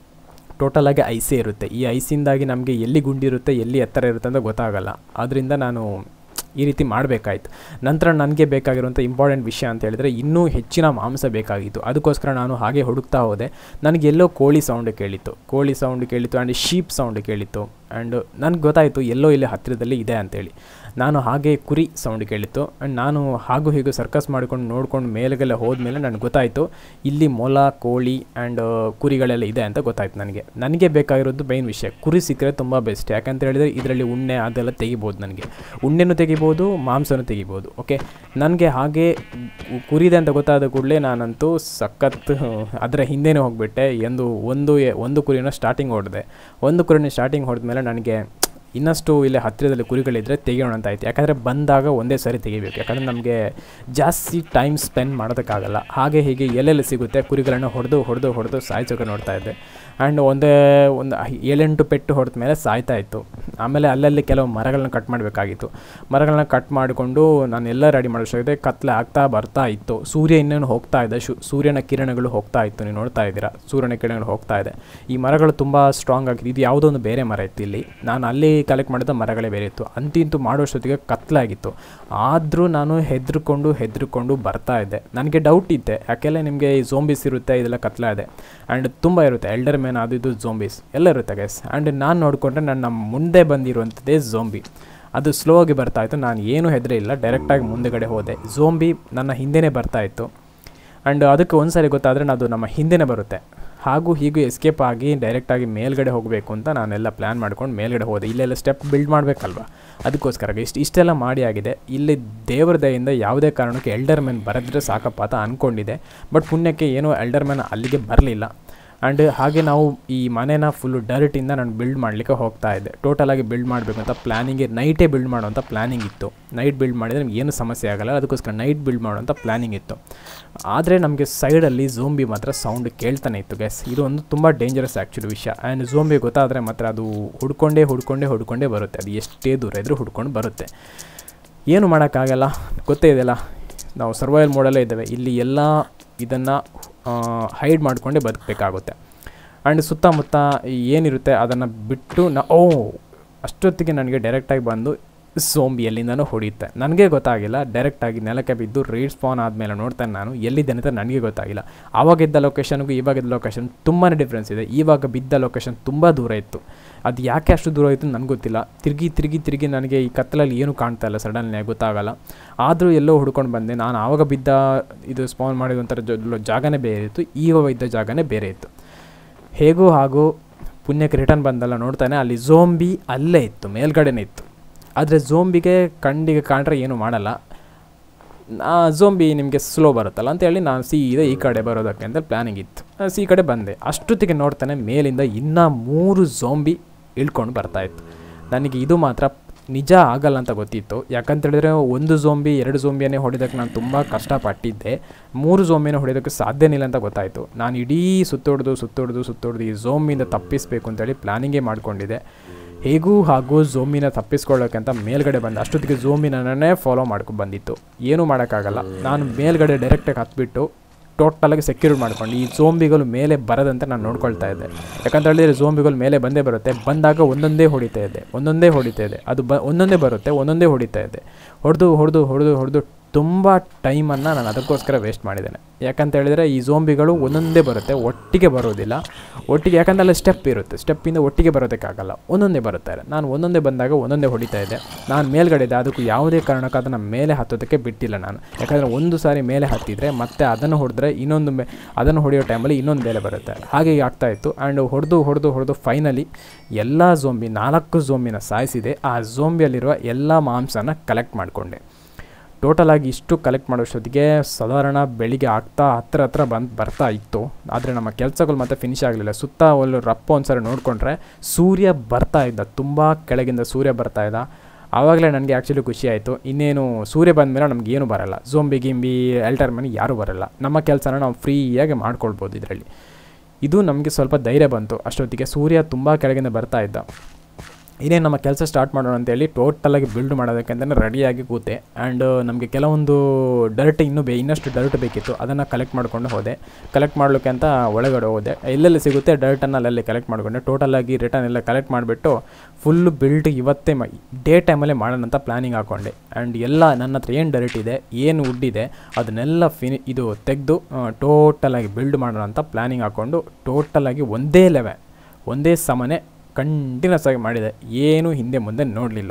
ಟೋಟಲಾಗಿ ಐಸೇ ಇರುತ್ತೆ ಈ ಐಸಿಂದಾಗಿ ನಮಗೆ ಎಲ್ಲಿ ಗುಂಡಿರುತ್ತೆ ಎಲ್ಲಿ ಎತ್ತರ ಇರುತ್ತೆ ಅಂತ ಗೊತ್ತಾಗಲ್ಲ ಆದ್ದರಿಂದ ನಾನು ಈ ರೀತಿ ಮಾಡಬೇಕಾಯ್ತು ನಂತರ ನನಗೆ ಬೇಕಾಗಿರುವಂಥ ಇಂಪಾರ್ಟೆಂಟ್ ವಿಷಯ ಅಂತ ಹೇಳಿದರೆ ಇನ್ನೂ ಹೆಚ್ಚಿನ ಮಾಂಸ ಬೇಕಾಗಿತ್ತು ಅದಕ್ಕೋಸ್ಕರ ನಾನು ಹಾಗೆ ಹುಡುಕ್ತಾ ಹೋದೆ ನನಗೆ ಎಲ್ಲೋ ಕೋಳಿ ಸೌಂಡ್ ಕೇಳಿತ್ತು ಕೋಳಿ ಸೌಂಡ್ ಕೇಳಿತ್ತು ಆ್ಯಂಡ್ ಶೀಪ್ ಸೌಂಡ್ ಕೇಳಿತ್ತು ಆ್ಯಂಡ್ ನನಗೆ ಗೊತ್ತಾಯಿತು ಎಲ್ಲೋ ಇಲ್ಲಿ ಹತ್ತಿರದಲ್ಲಿ ಇದೆ ಅಂತೇಳಿ ನಾನು ಹಾಗೆ ಕುರಿ ಸೌಂಡ್ ಕೇಳಿತ್ತು ಆ್ಯಂಡ್ ನಾನು ಹಾಗೂ ಹೀಗೂ ಸರ್ಕಸ್ ಮಾಡ್ಕೊಂಡು ನೋಡ್ಕೊಂಡು ಮೇಲೆಗೆಲ್ಲ ಹೋದ್ಮೇಲೆ ನನಗೆ ಗೊತ್ತಾಯಿತು ಇಲ್ಲಿ ಮೊಲ ಕೋಳಿ ಆ್ಯಂಡ್ ಕುರಿಗಳೆಲ್ಲ ಇದೆ ಅಂತ ಗೊತ್ತಾಯ್ತು ನನಗೆ ನನಗೆ ಬೇಕಾಗಿರೋದು ಮೇನ್ ವಿಷಯ ಕುರಿ ಸಿಕ್ಕರೆ ತುಂಬ ಬೆಸ್ಟ್ ಯಾಕಂತ ಹೇಳಿದರೆ ಇದರಲ್ಲಿ ಉಣ್ಣೆ ಅದೆಲ್ಲ ತೆಗಿಬೋದು ನನಗೆ ಉಣ್ಣೆನೂ ತೆಗಿಬೋದು ಮಾಂಸನೂ ತೆಗಿಬೋದು ಓಕೆ ನನಗೆ ಹಾಗೆ ಕುರಿದೆ ಅಂತ ಗೊತ್ತಾದ ಕೂಡಲೇ ನಾನಂತೂ ಸಖತ್ ಅದರ ಹಿಂದೆನೇ ಹೋಗಿಬಿಟ್ಟೆ ಎಂದು ಒಂದು ಒಂದು ಕುರಿನ ಸ್ಟಾರ್ಟಿಂಗ್ ಹೊಡೆದೆ ಒಂದು ಕುರಿನ ಸ್ಟಾರ್ಟಿಂಗ್ ಹೊಡೆದ್ಮೇಲೆ ನನಗೆ ಇನ್ನಷ್ಟು ಇಲ್ಲೇ ಹತ್ತಿರದಲ್ಲಿ ಕುರಿಗಳಿದ್ದರೆ ತೆಗಿಯೋಣ ಅಂತ ಆಯ್ತು ಯಾಕಂದರೆ ಬಂದಾಗ ಒಂದೇ ಸಾರಿ ತೆಗಿಬೇಕು ಯಾಕಂದರೆ ನಮಗೆ ಜಾಸ್ತಿ ಟೈಮ್ ಸ್ಪೆಂಡ್ ಮಾಡೋದಕ್ಕಾಗಲ್ಲ ಹಾಗೆ ಹೀಗೆ ಎಲ್ಲೆಲ್ಲಿ ಸಿಗುತ್ತೆ ಕುರಿಗಳನ್ನು ಹೊಡೆದು ಹೊಡೆದು ಹೊಡೆದು ಸಾಯಿಸೋಕೆ ನೋಡ್ತಾ ಇದ್ದೆ ಆ್ಯಂಡ್ ಒಂದೇ ಒಂದು ಏಳೆಂಟು ಪೆಟ್ಟು ಹೊಡೆದ ಮೇಲೆ ಸಾಯ್ತಾ ಇತ್ತು ಆಮೇಲೆ ಅಲ್ಲಲ್ಲಿ ಕೆಲವು ಮರಗಳನ್ನ ಕಟ್ ಮಾಡಬೇಕಾಗಿತ್ತು ಮರಗಳನ್ನ ಕಟ್ ಮಾಡಿಕೊಂಡು ನಾನು ಎಲ್ಲ ರೆಡಿ ಮಾಡೋಷ್ಟಾಗಿದೆ ಕತ್ಲೆ ಆಗ್ತಾ ಬರ್ತಾ ಇತ್ತು ಸೂರ್ಯ ಇನ್ನೇನು ಹೋಗ್ತಾ ಇದೆ ಶು ಸೂರ್ಯನ ಕಿರಣಗಳು ಹೋಗ್ತಾ ಇತ್ತು ನೀವು ನೋಡ್ತಾ ಇದ್ದೀರಾ ಸೂರ್ಯನ ಕಿರಣಗಳು ಹೋಗ್ತಾ ಇದೆ ಈ ಮರಗಳು ತುಂಬ ಸ್ಟ್ರಾಂಗ್ ಆಗಿದೆ ಇದು ಯಾವುದೋ ಒಂದು ಬೇರೆ ಮರ ಇತ್ತು ಇಲ್ಲಿ ನಾನು ಅಲ್ಲಿ ಕಲೆಕ್ಟ್ ಮಾಡಿದ ಮರಗಳೇ ಬೇರೆ ಇತ್ತು ಅಂತಿಂತೂ ಮಾಡೋಷ್ಟೊತ್ತಿಗೆ ಕತ್ಲಾಗಿತ್ತು ಆದರೂ ನಾನು ಹೆದರ್ಕೊಂಡು ಹೆದರ್ಕೊಂಡು ಬರ್ತಾ ಇದ್ದೆ ನನಗೆ ಡೌಟ್ ಇದ್ದೆ ಯಾಕೆಲ್ಲ ನಿಮಗೆ ಈ ಝೋಂಬೀಸ್ ಇರುತ್ತೆ ಇದೆಲ್ಲ ಕತ್ಲ ಇದೆ ಆ್ಯಂಡ್ ತುಂಬ ಇರುತ್ತೆ ಎಲ್ಡರ್ ಮ್ಯಾನ್ ಅದು ಇದು ಝೋಂಬೀಸ್ ಎಲ್ಲ ಇರುತ್ತೆ ಗೈಸ್ ಆ್ಯಂಡ್ ನಾನು ನೋಡಿಕೊಂಡ್ರೆ ನನ್ನ ಮುಂದೆ ಬಂದಿರುವಂಥದ್ದೇ ಝೋಂಬಿ ಅದು ಸ್ಲೋ ಆಗಿ ಬರ್ತಾ ಇತ್ತು ನಾನು ಏನೂ ಹೆದರೇ ಇಲ್ಲ ಡೈರೆಕ್ಟಾಗಿ ಮುಂದೆಗಡೆ ಹೋದೆ ಝೋಂಬಿ ನನ್ನ ಹಿಂದೆನೇ ಬರ್ತಾ ಇತ್ತು ಆ್ಯಂಡ್ ಅದಕ್ಕೆ ಒಂದು ಸಾರಿ ಗೊತ್ತಾದರೆ ಅದು ನಮ್ಮ ಹಿಂದೆನೇ ಬರುತ್ತೆ ಹಾಗೂ ಹೀಗೂ ಎಸ್ಕೇಪ್ ಆಗಿ ಡೈರೆಕ್ಟಾಗಿ ಮೇಲ್ಗಡೆ ಹೋಗಬೇಕು ಅಂತ ನಾನೆಲ್ಲ ಪ್ಲ್ಯಾನ್ ಮಾಡ್ಕೊಂಡು ಮೇಲ್ಗಡೆ ಹೋದೆ ಇಲ್ಲೆಲ್ಲ ಸ್ಟೆಪ್ ಬಿಲ್ಡ್ ಮಾಡಬೇಕಲ್ವ ಅದಕ್ಕೋಸ್ಕರ ಇಷ್ಟು ಇಷ್ಟೆಲ್ಲ ಮಾಡಿ ಆಗಿದೆ ಇಲ್ಲಿ ದೇವ್ರ ದಯಿಂದ ಯಾವುದೇ ಕಾರಣಕ್ಕೆ ಎಲ್ಡರ್ ಮ್ಯಾನ್ ಬರೆದ್ರೆ ಸಾಕಪ್ಪ ಅಂತ ಅಂದ್ಕೊಂಡಿದ್ದೆ ಬಟ್ ಪುಣ್ಯಕ್ಕೆ ಏನೋ ಎಲ್ಡರ್ ಮ್ಯಾನ್ ಅಲ್ಲಿಗೆ ಬರಲಿಲ್ಲ ಆ್ಯಂಡ್ ಹಾಗೆ ನಾವು ಈ ಮನೇನ ಫುಲ್ಲು ಡರ್ಟಿಂದ ನಾನು ಬಿಲ್ಡ್ ಮಾಡಲಿಕ್ಕೆ ಹೋಗ್ತಾ ಇದ್ದೆ ಟೋಟಲಾಗಿ ಬಿಲ್ಡ್ ಮಾಡಬೇಕು ಅಂತ ಪ್ಲ್ಯಾನಿಂಗ್ಗೆ ನೈಟೇ ಬಿಲ್ಡ್ ಮಾಡುವಂಥ ಪ್ಲ್ಯಾನಿಂಗ್ ಇತ್ತು ನೈಟ್ ಬಿಲ್ಡ್ ಮಾಡಿದರೆ ನಮ್ಗೆ ಏನು ಸಮಸ್ಯೆ ಆಗಲ್ಲ ಅದಕ್ಕೋಸ್ಕರ ನೈಟ್ ಬಿಲ್ಡ್ ಮಾಡುವಂಥ ಪ್ಲ್ಯಾನಿಂಗ್ ಇತ್ತು ಆದರೆ ನಮಗೆ ಸೈಡಲ್ಲಿ ಝೋಂಬಿ ಮಾತ್ರ ಸೌಂಡ್ ಕೇಳ್ತಾನೆ ಇತ್ತು ಗ್ಯಾಸ್ ಇದು ಒಂದು ತುಂಬ ಡೇಂಜರಸ್ ಆ್ಯಕ್ಚುಲಿ ವಿಷಯ ಆ್ಯಂಡ್ ಝೋಂಬಿ ಗೊತ್ತಾದರೆ ಮಾತ್ರ ಅದು ಹುಡ್ಕೊಂಡೇ ಹುಡ್ಕೊಂಡೇ ಹುಡ್ಕೊಂಡೇ ಬರುತ್ತೆ ಅದು ಎಷ್ಟೇ ದೂರ ಇದ್ರೂ ಹುಡ್ಕೊಂಡು ಬರುತ್ತೆ ಏನು ಮಾಡೋಕ್ಕಾಗಲ್ಲ ಗೊತ್ತೇ ಇದೆಯಲ್ಲ ನಾವು ಸರ್ವೈವಲ್ ಮೋಡಲ್ಲೇ ಇದ್ದೇವೆ ಇಲ್ಲಿ ಎಲ್ಲ ಇದನ್ನು ಹೈಡ್ ಮಾಡಿಕೊಂಡೇ ಬದುಕಬೇಕಾಗುತ್ತೆ ಆ್ಯಂಡ್ ಸುತ್ತಮುತ್ತ ಏನಿರುತ್ತೆ ಅದನ್ನು ಬಿಟ್ಟು ನಾ ಓ ಅಷ್ಟೊತ್ತಿಗೆ ನನಗೆ ಡೈರೆಕ್ಟಾಗಿ ಬಂದು ಸೋಂಬಿ ಎಲ್ಲಿಂದನೂ ಹೊಡೆಯುತ್ತೆ ನನಗೆ ಗೊತ್ತಾಗಿಲ್ಲ ಡೈರೆಕ್ಟಾಗಿ ನೆಲಕ್ಕೆ ಬಿದ್ದು ರೀಡ್ ಸ್ಪಾನ್ ಆದಮೇಲೆ ನೋಡ್ತಾನೆ ನಾನು ಎಲ್ಲಿದ್ದೇನೆ ಅಂತ ನನಗೆ ಗೊತ್ತಾಗಿಲ್ಲ ಆವಾಗಿದ್ದ ಲೊಕೇಶನ್ಗೂ ಇವಾಗಿದ್ದ ಲೊಕೇಶನ್ ತುಂಬಾ ಡಿಫ್ರೆನ್ಸ್ ಇದೆ ಇವಾಗ ಬಿದ್ದ ಲೊಕೇಶನ್ ತುಂಬ ದೂರ ಇತ್ತು ಅದು ಯಾಕೆ ಅಷ್ಟು ದೂರ ಇತ್ತು ನನಗೆ ಗೊತ್ತಿಲ್ಲ ತಿರುಗಿ ತಿರುಗಿ ತಿರುಗಿ ನನಗೆ ಈ ಕತ್ತಲಲ್ಲಿ ಏನೂ ಕಾಣ್ತಾ ಇಲ್ಲ ಸಡನ್ಲಿ ಗೊತ್ತಾಗಲ್ಲ ಆದರೂ ಎಲ್ಲೋ ಹುಡ್ಕೊಂಡು ಬಂದೆ ನಾನು ಆವಾಗ ಬಿದ್ದ ಇದು ಸ್ಪಾನ್ ಮಾಡಿದಂಥ ಜಾಗನೇ ಬೇರೆ ಇತ್ತು ಈಗ ಇದ್ದ ಜಾಗನೇ ಬೇರೆ ಇತ್ತು ಹೇಗೂ ಹಾಗೂ ಪುಣ್ಯಕ್ಕೆ ರಿಟರ್ನ್ ಬಂದಲ್ಲ ನೋಡ್ತಾನೆ ಅಲ್ಲಿ ಝೋಂಬಿ ಅಲ್ಲೇ ಇತ್ತು ಮೇಲ್ಗಡೆನೇ ಇತ್ತು ಆದರೆ ಝೋಂಬಿಗೆ ಕಣ್ಣಿಗೆ ಕಾಣ್ರೆ ಏನು ಮಾಡಲ್ಲ ಝೋಂಬಿ ನಿಮಗೆ ಸ್ಲೋ ಬರುತ್ತಲ್ಲ ಅಂತೇಳಿ ನಾನು ಸೀದಾ ಈ ಕಡೆ ಬರೋದಕ್ಕೆ ಅಂತ ಪ್ಲ್ಯಾನಿಂಗ್ ಇತ್ತು ಸಿ ಕಡೆ ಬಂದೆ ಅಷ್ಟೊತ್ತಿಗೆ ನೋಡ್ತಾನೆ ಮೇಲಿಂದ ಇನ್ನೂ ಮೂರು ಝೋಂಬಿ ಇಳ್ಕೊಂಡು ಬರ್ತಾಯಿತ್ತು ನನಗೆ ಇದು ಮಾತ್ರ ನಿಜ ಆಗಲ್ಲ ಅಂತ ಗೊತ್ತಿತ್ತು ಯಾಕಂತೇಳಿದ್ರೆ ಒಂದು ಝೋಂಬಿ ಎರಡು ಝೋಂಬಿಯನ್ನೇ ಹೊಡೆಯೋದಕ್ಕೆ ನಾನು ತುಂಬ ಕಷ್ಟಪಟ್ಟಿದ್ದೆ ಮೂರು ಝೋಂಬಿನ ಹೊಡೆಯೋದಕ್ಕೆ ಸಾಧ್ಯನಿಲ್ಲ ಅಂತ ಗೊತ್ತಾಯಿತು ನಾನು ಇಡೀ ಸುತ್ತೊಡ್ದು ಸುತ್ತೊಡ್ದು ಸುತ್ತೊಡ್ದು ಈ ಝೋಂಬಿಯಿಂದ ತಪ್ಪಿಸಬೇಕು ಅಂತೇಳಿ ಪ್ಲ್ಯಾನಿಂಗೇ ಮಾಡ್ಕೊಂಡಿದ್ದೆ ಹೇಗೂ ಹಾಗೂ ಝೋಮಿನ ತಪ್ಪಿಸ್ಕೊಳ್ಳೋಕೆ ಅಂತ ಮೇಲ್ಗಡೆ ಬಂದೆ ಅಷ್ಟೊತ್ತಿಗೆ ಝೋಮಿನನ್ನೇ ಫಾಲೋ ಮಾಡ್ಕೊಂಡು ಬಂದಿತ್ತು ಏನೂ ಮಾಡೋಕ್ಕಾಗಲ್ಲ ನಾನು ಮೇಲ್ಗಡೆ ಡೈರೆಕ್ಟಾಗಿ ಹತ್ಬಿಟ್ಟು ಟೋಟಲಾಗಿ ಸೆಕ್ಯೂರ್ ಮಾಡ್ಕೊಂಡು ಈ ಝೋಂಬಿಗಳು ಮೇಲೆ ಬರದಂತೆ ನಾನು ನೋಡ್ಕೊಳ್ತಾ ಇದ್ದೆ ಯಾಕಂತ ಹೇಳಿದ್ರೆ ಝೋಂಬಿಗಳು ಮೇಲೆ ಬಂದೇ ಬರುತ್ತೆ ಬಂದಾಗ ಒಂದೊಂದೇ ಹೊಡಿತಾ ಇದೆ ಒಂದೊಂದೇ ಹೊಡಿತಾ ಇದೆ ಅದು ಬ ಒಂದೊಂದೇ ಬರುತ್ತೆ ಒಂದೊಂದೇ ಹೊಡಿತಾ ಇದೆ ಹೊಡೆದು ಹೊಡೆದು ಹೊಡೆದು ಹೊಡೆದು ತುಂಬ ಟೈಮನ್ನು ನಾನು ಅದಕ್ಕೋಸ್ಕರ ವೇಸ್ಟ್ ಮಾಡಿದ್ದೇನೆ ಯಾಕಂತ ಹೇಳಿದರೆ ಈ ಝೋಂಬಿಗಳು ಒಂದೊಂದೇ ಬರುತ್ತೆ ಒಟ್ಟಿಗೆ ಬರೋದಿಲ್ಲ ಒಟ್ಟಿಗೆ ಯಾಕಂದ್ರೆ ಅಲ್ಲಿ ಸ್ಟೆಪ್ ಇರುತ್ತೆ ಸ್ಟೆಪ್ಪಿಂದ ಒಟ್ಟಿಗೆ ಬರೋದಕ್ಕಾಗಲ್ಲ ಒಂದೊಂದೇ ಬರುತ್ತಾರೆ ನಾನು ಒಂದೊಂದೇ ಬಂದಾಗ ಒಂದೊಂದೇ ಹೊಡಿತಾ ಇದ್ದೆ ನಾನು ಮೇಲ್ಗಡೆ ಇದ್ದೆ ಅದಕ್ಕೂ ಯಾವುದೇ ಕಾರಣಕ್ಕೂ ಅದನ್ನು ಮೇಲೆ ಹತ್ತೋದಕ್ಕೆ ಬಿಟ್ಟಿಲ್ಲ ನಾನು ಯಾಕಂದರೆ ಒಂದು ಸಾರಿ ಮೇಲೆ ಹತ್ತಿದರೆ ಮತ್ತೆ ಅದನ್ನು ಹೊಡೆದ್ರೆ ಇನ್ನೊಂದು ಮೇ ಅದನ್ನು ಹೊಡೆಯೋ ಟೈಮಲ್ಲಿ ಇನ್ನೊಂದು ಮೇಲೆ ಬರುತ್ತೆ ಹಾಗೆ ಆಗ್ತಾ ಇತ್ತು ಆ್ಯಂಡ್ ಹೊಡೆದು ಹೊಡೆದು ಹೊಡೆದು ಫೈನಲಿ ಎಲ್ಲ ಝೋಂಬಿ ನಾಲ್ಕು ಝೋಂಬಿನ ಸಾಯಿಸಿದೆ ಆ ಝೋಂಬಿಯಲ್ಲಿರುವ ಎಲ್ಲ ಮಾಂಸನ ಕಲೆಕ್ಟ್ ಮಾಡಿಕೊಂಡೆ ಟೋಟಲಾಗಿ ಇಷ್ಟು ಕಲೆಕ್ಟ್ ಮಾಡೋಷ್ಟೊತ್ತಿಗೆ ಸಾಧಾರಣ ಬೆಳಿಗ್ಗೆ ಆಗ್ತಾ ಹತ್ರ ಹತ್ರ ಬಂದು ಬರ್ತಾ ಇತ್ತು ಆದರೆ ನಮ್ಮ ಕೆಲಸಗಳು ಮತ್ತೆ ಫಿನಿಶ್ ಆಗಲಿಲ್ಲ ಸುತ್ತ ಒಂದು ರಪ್ಪ ಒಂದ್ಸರಿ ನೋಡಿಕೊಂಡ್ರೆ ಸೂರ್ಯ ಬರ್ತಾ ಇದ್ದ ತುಂಬ ಕೆಳಗಿಂದ ಸೂರ್ಯ ಬರ್ತಾ ಇದ್ದ ಆವಾಗಲೇ ನನಗೆ ಆ್ಯಕ್ಚುಲಿ ಖುಷಿ ಆಯಿತು ಇನ್ನೇನು ಸೂರ್ಯ ಬಂದ ಮೇಲೆ ನಮ್ಗೆ ಏನು ಬರಲ್ಲ ಝೋಂಬಿ ಗಿಂಬಿ ಎಲ್ಟರ್ ಮನಿ ಯಾರೂ ಬರಲ್ಲ ನಮ್ಮ ಕೆಲಸನ ನಾವು ಫ್ರೀಯಾಗಿ ಮಾಡ್ಕೊಳ್ಬೋದು ಇದರಲ್ಲಿ ಇದು ನಮಗೆ ಸ್ವಲ್ಪ ಧೈರ್ಯ ಬಂತು ಅಷ್ಟೊತ್ತಿಗೆ ಸೂರ್ಯ ತುಂಬ ಕೆಳಗಿಂದ ಬರ್ತಾ ಇದ್ದ ಇನ್ನೇನು ನಮ್ಮ ಕೆಲಸ ಸ್ಟಾರ್ಟ್ ಮಾಡೋಣ ಅಂತೇಳಿ ಟೋಟಲಾಗಿ ಬಿಲ್ಡ್ ಮಾಡೋದಕ್ಕೆ ಅಂತಲೇ ರೆಡಿಯಾಗಿ ಕೂತೆ ಆ್ಯಂಡ್ ನಮಗೆ ಕೆಲವೊಂದು ಡರ್ಟ್ ಇನ್ನೂ ಬೇ ಇನ್ನಷ್ಟು ಡರ್ಟ್ ಬೇಕಿತ್ತು ಅದನ್ನು ಕಲೆಕ್ಟ್ ಮಾಡ್ಕೊಂಡು ಹೋದೆ ಕಲೆಕ್ಟ್ ಮಾಡಲಿಕ್ಕೆ ಅಂತ ಒಳಗಡೆ ಹೋದೆ ಎಲ್ಲೆಲ್ಲಿ ಸಿಗುತ್ತೆ ಡರ್ಟನ್ನು ಅಲ್ಲಲ್ಲಿ ಕಲೆಕ್ಟ್ ಮಾಡಿಕೊಂಡೆ ಟೋಟಲಾಗಿ ರಿಟರ್ನ್ ಎಲ್ಲ ಕಲೆಕ್ಟ್ ಮಾಡಿಬಿಟ್ಟು ಫುಲ್ಲು ಬಿಲ್ಡ್ ಇವತ್ತೇ ಮ ಡೇ ಟೈಮಲ್ಲೇ ಮಾಡೋಣ ಅಂತ ಪ್ಲ್ಯಾನಿಂಗ್ ಹಾಕ್ಕೊಂಡೆ ಆ್ಯಂಡ್ ಎಲ್ಲ ನನ್ನ ಹತ್ರ ಏನು ಡರ್ಟ್ ಇದೆ ಏನು ವುಡ್ ಇದೆ ಅದನ್ನೆಲ್ಲ ಫಿನಿ ಇದು ತೆಗೆದು ಟೋಟಲಾಗಿ ಬಿಲ್ಡ್ ಮಾಡೋಣ ಅಂತ ಪ್ಲ್ಯಾನಿಂಗ್ ಹಾಕ್ಕೊಂಡು ಟೋಟಲಾಗಿ ಒಂದೇ ಲೆವೆ ಒಂದೇ ಸಮನೆ ಕಂಟಿನ್ಯೂಸ್ ಆಗಿ ಮಾಡಿದೆ ಏನೂ ಹಿಂದೆ ಮುಂದೆ ನೋಡಲಿಲ್ಲ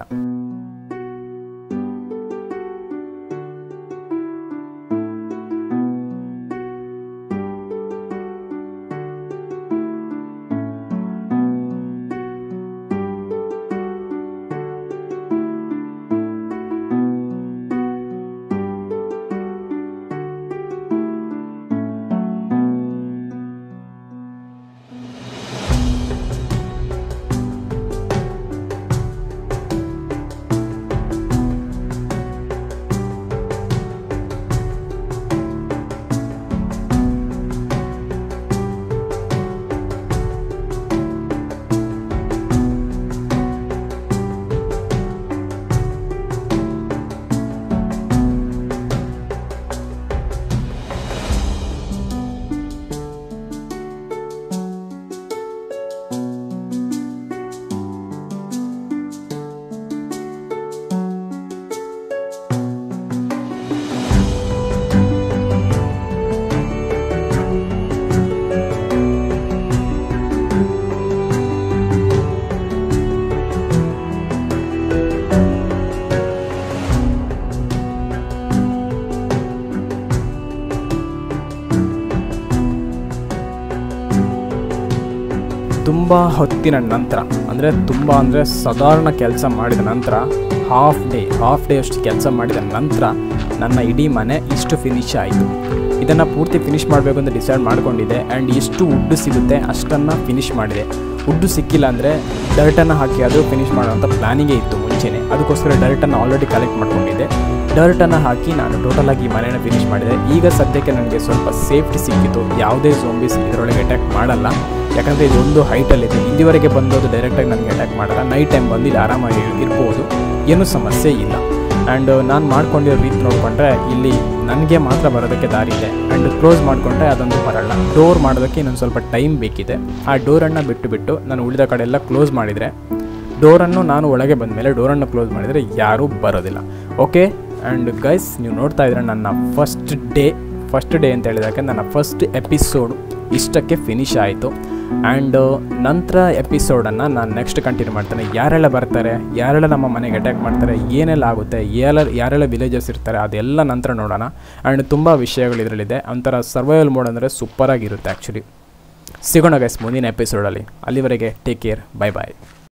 ತುಂಬ ಹೊತ್ತಿನ ನಂತರ ಅಂದರೆ ತುಂಬ ಅಂದರೆ ಸಾಧಾರಣ ಕೆಲಸ ಮಾಡಿದ ನಂತರ ಹಾಫ್ ಡೇ ಹಾಫ್ ಡೇ ಅಷ್ಟು ಕೆಲಸ ಮಾಡಿದ ನಂತರ ನನ್ನ ಇಡೀ ಮನೆ ಇಷ್ಟು ಫಿನಿಶ್ ಆಯಿತು ಇದನ್ನು ಪೂರ್ತಿ ಫಿನಿಷ್ ಮಾಡಬೇಕು ಅಂತ ಡಿಸೈಡ್ ಮಾಡ್ಕೊಂಡಿದ್ದೆ ಆ್ಯಂಡ್ ಎಷ್ಟು ಉಡ್ಡು ಸಿಗುತ್ತೆ ಅಷ್ಟನ್ನು ಫಿನಿಷ್ ಮಾಡಿದೆ ಉಡ್ಡು ಸಿಕ್ಕಿಲ್ಲ ಅಂದರೆ ಡರ್ಟನ್ನು ಹಾಕಿ ಅದು ಫಿನಿಷ್ ಮಾಡೋಂಥ ಪ್ಲಾನಿಂಗೇ ಇತ್ತು ಮುಂಚೆನೇ ಅದಕ್ಕೋಸ್ಕರ ಡರ್ಟನ್ನು ಆಲ್ರೆಡಿ ಕಲೆಕ್ಟ್ ಮಾಡ್ಕೊಂಡಿದ್ದೆ ಡರ್ಟನ್ನು ಹಾಕಿ ನಾನು ಟೋಟಲಾಗಿ ಈ ಮನೆಯನ್ನು ಫಿನಿಷ್ ಮಾಡಿದೆ ಈಗ ಸದ್ಯಕ್ಕೆ ನನಗೆ ಸ್ವಲ್ಪ ಸೇಫ್ಟಿ ಸಿಕ್ಕಿತು ಯಾವುದೇ ಝೋಂಬೀಸ್ ಇದರೊಳಗೆ ಅಟ್ಯಾಕ್ ಮಾಡಲ್ಲ ಯಾಕಂದರೆ ಇದೊಂದು ಹೈಟಲ್ಲಿದೆ ಇಲ್ಲಿವರೆಗೆ ಬಂದೋದು ಡೈರೆಕ್ಟಾಗಿ ನನಗೆ ಅಟ್ಯಾಕ್ ಮಾಡಲ್ಲ ನೈಟ್ ಟೈಮ್ ಬಂದು ಇಲ್ಲಿ ಆರಾಮಾಗಿ ಇರ್ಬೋದು ಏನೂ ಸಮಸ್ಯೆ ಇಲ್ಲ ಆ್ಯಂಡ್ ನಾನು ಮಾಡ್ಕೊಂಡಿರೋ ರೀತಿ ನೋಡಿಕೊಂಡ್ರೆ ಇಲ್ಲಿ ನನಗೆ ಮಾತ್ರ ಬರೋದಕ್ಕೆ ದಾರಿ ಇದೆ ಆ್ಯಂಡ್ ಕ್ಲೋಸ್ ಮಾಡಿಕೊಂಡ್ರೆ ಅದೊಂದು ಬರಲ್ಲ ಡೋರ್ ಮಾಡೋದಕ್ಕೆ ಇನ್ನೊಂದು ಸ್ವಲ್ಪ ಟೈಮ್ ಬೇಕಿದೆ ಆ ಡೋರನ್ನು ಬಿಟ್ಟು ಬಿಟ್ಟು ನಾನು ಉಳಿದ ಕಡೆ ಎಲ್ಲ ಕ್ಲೋಸ್ ಮಾಡಿದರೆ ಡೋರನ್ನು ನಾನು ಒಳಗೆ ಬಂದ ಮೇಲೆ ಡೋರನ್ನು ಕ್ಲೋಸ್ ಮಾಡಿದರೆ ಯಾರೂ ಬರೋದಿಲ್ಲ ಓಕೆ ಆ್ಯಂಡ್ ಗೈಸ್ ನೀವು ನೋಡ್ತಾ ಇದ್ರೆ ನನ್ನ ಫಸ್ಟ್ ಡೇ ಫಸ್ಟ್ ಡೇ ಅಂತ ಹೇಳಿದಾಗ ನನ್ನ ಫಸ್ಟ್ ಎಪಿಸೋಡ್ ಇಷ್ಟಕ್ಕೆ ಫಿನಿಶ್ ಆಯಿತು ಆ್ಯಂಡ್ ನಂತರ ಎಪಿಸೋಡನ್ನು ನಾನು ನೆಕ್ಸ್ಟ್ ಕಂಟಿನ್ಯೂ ಮಾಡ್ತೇನೆ ಯಾರೆಲ್ಲ ಬರ್ತಾರೆ ಯಾರೆಲ್ಲ ನಮ್ಮ ಮನೆಗೆ ಅಟ್ಯಾಕ್ ಮಾಡ್ತಾರೆ ಏನೆಲ್ಲ ಆಗುತ್ತೆ ಯಾರೆಲ್ಲ ಯಾರೆಲ್ಲ ವಿಲೇಜಸ್ ಇರ್ತಾರೆ ಅದೆಲ್ಲ ನಂತರ ನೋಡೋಣ ಆ್ಯಂಡ್ ತುಂಬ ವಿಷಯಗಳು ಇದರಲ್ಲಿದೆ ಒಂಥರ ಸರ್ವೈವಲ್ ಮೋಡ್ ಅಂದರೆ ಸೂಪರಾಗಿರುತ್ತೆ ಆ್ಯಕ್ಚುಲಿ ಸಿಗೋಣ ಗೈಸ್ ಮುಂದಿನ ಎಪಿಸೋಡಲ್ಲಿ ಅಲ್ಲಿವರೆಗೆ ಟೇಕ್ ಕೇರ್ ಬೈ ಬಾಯ್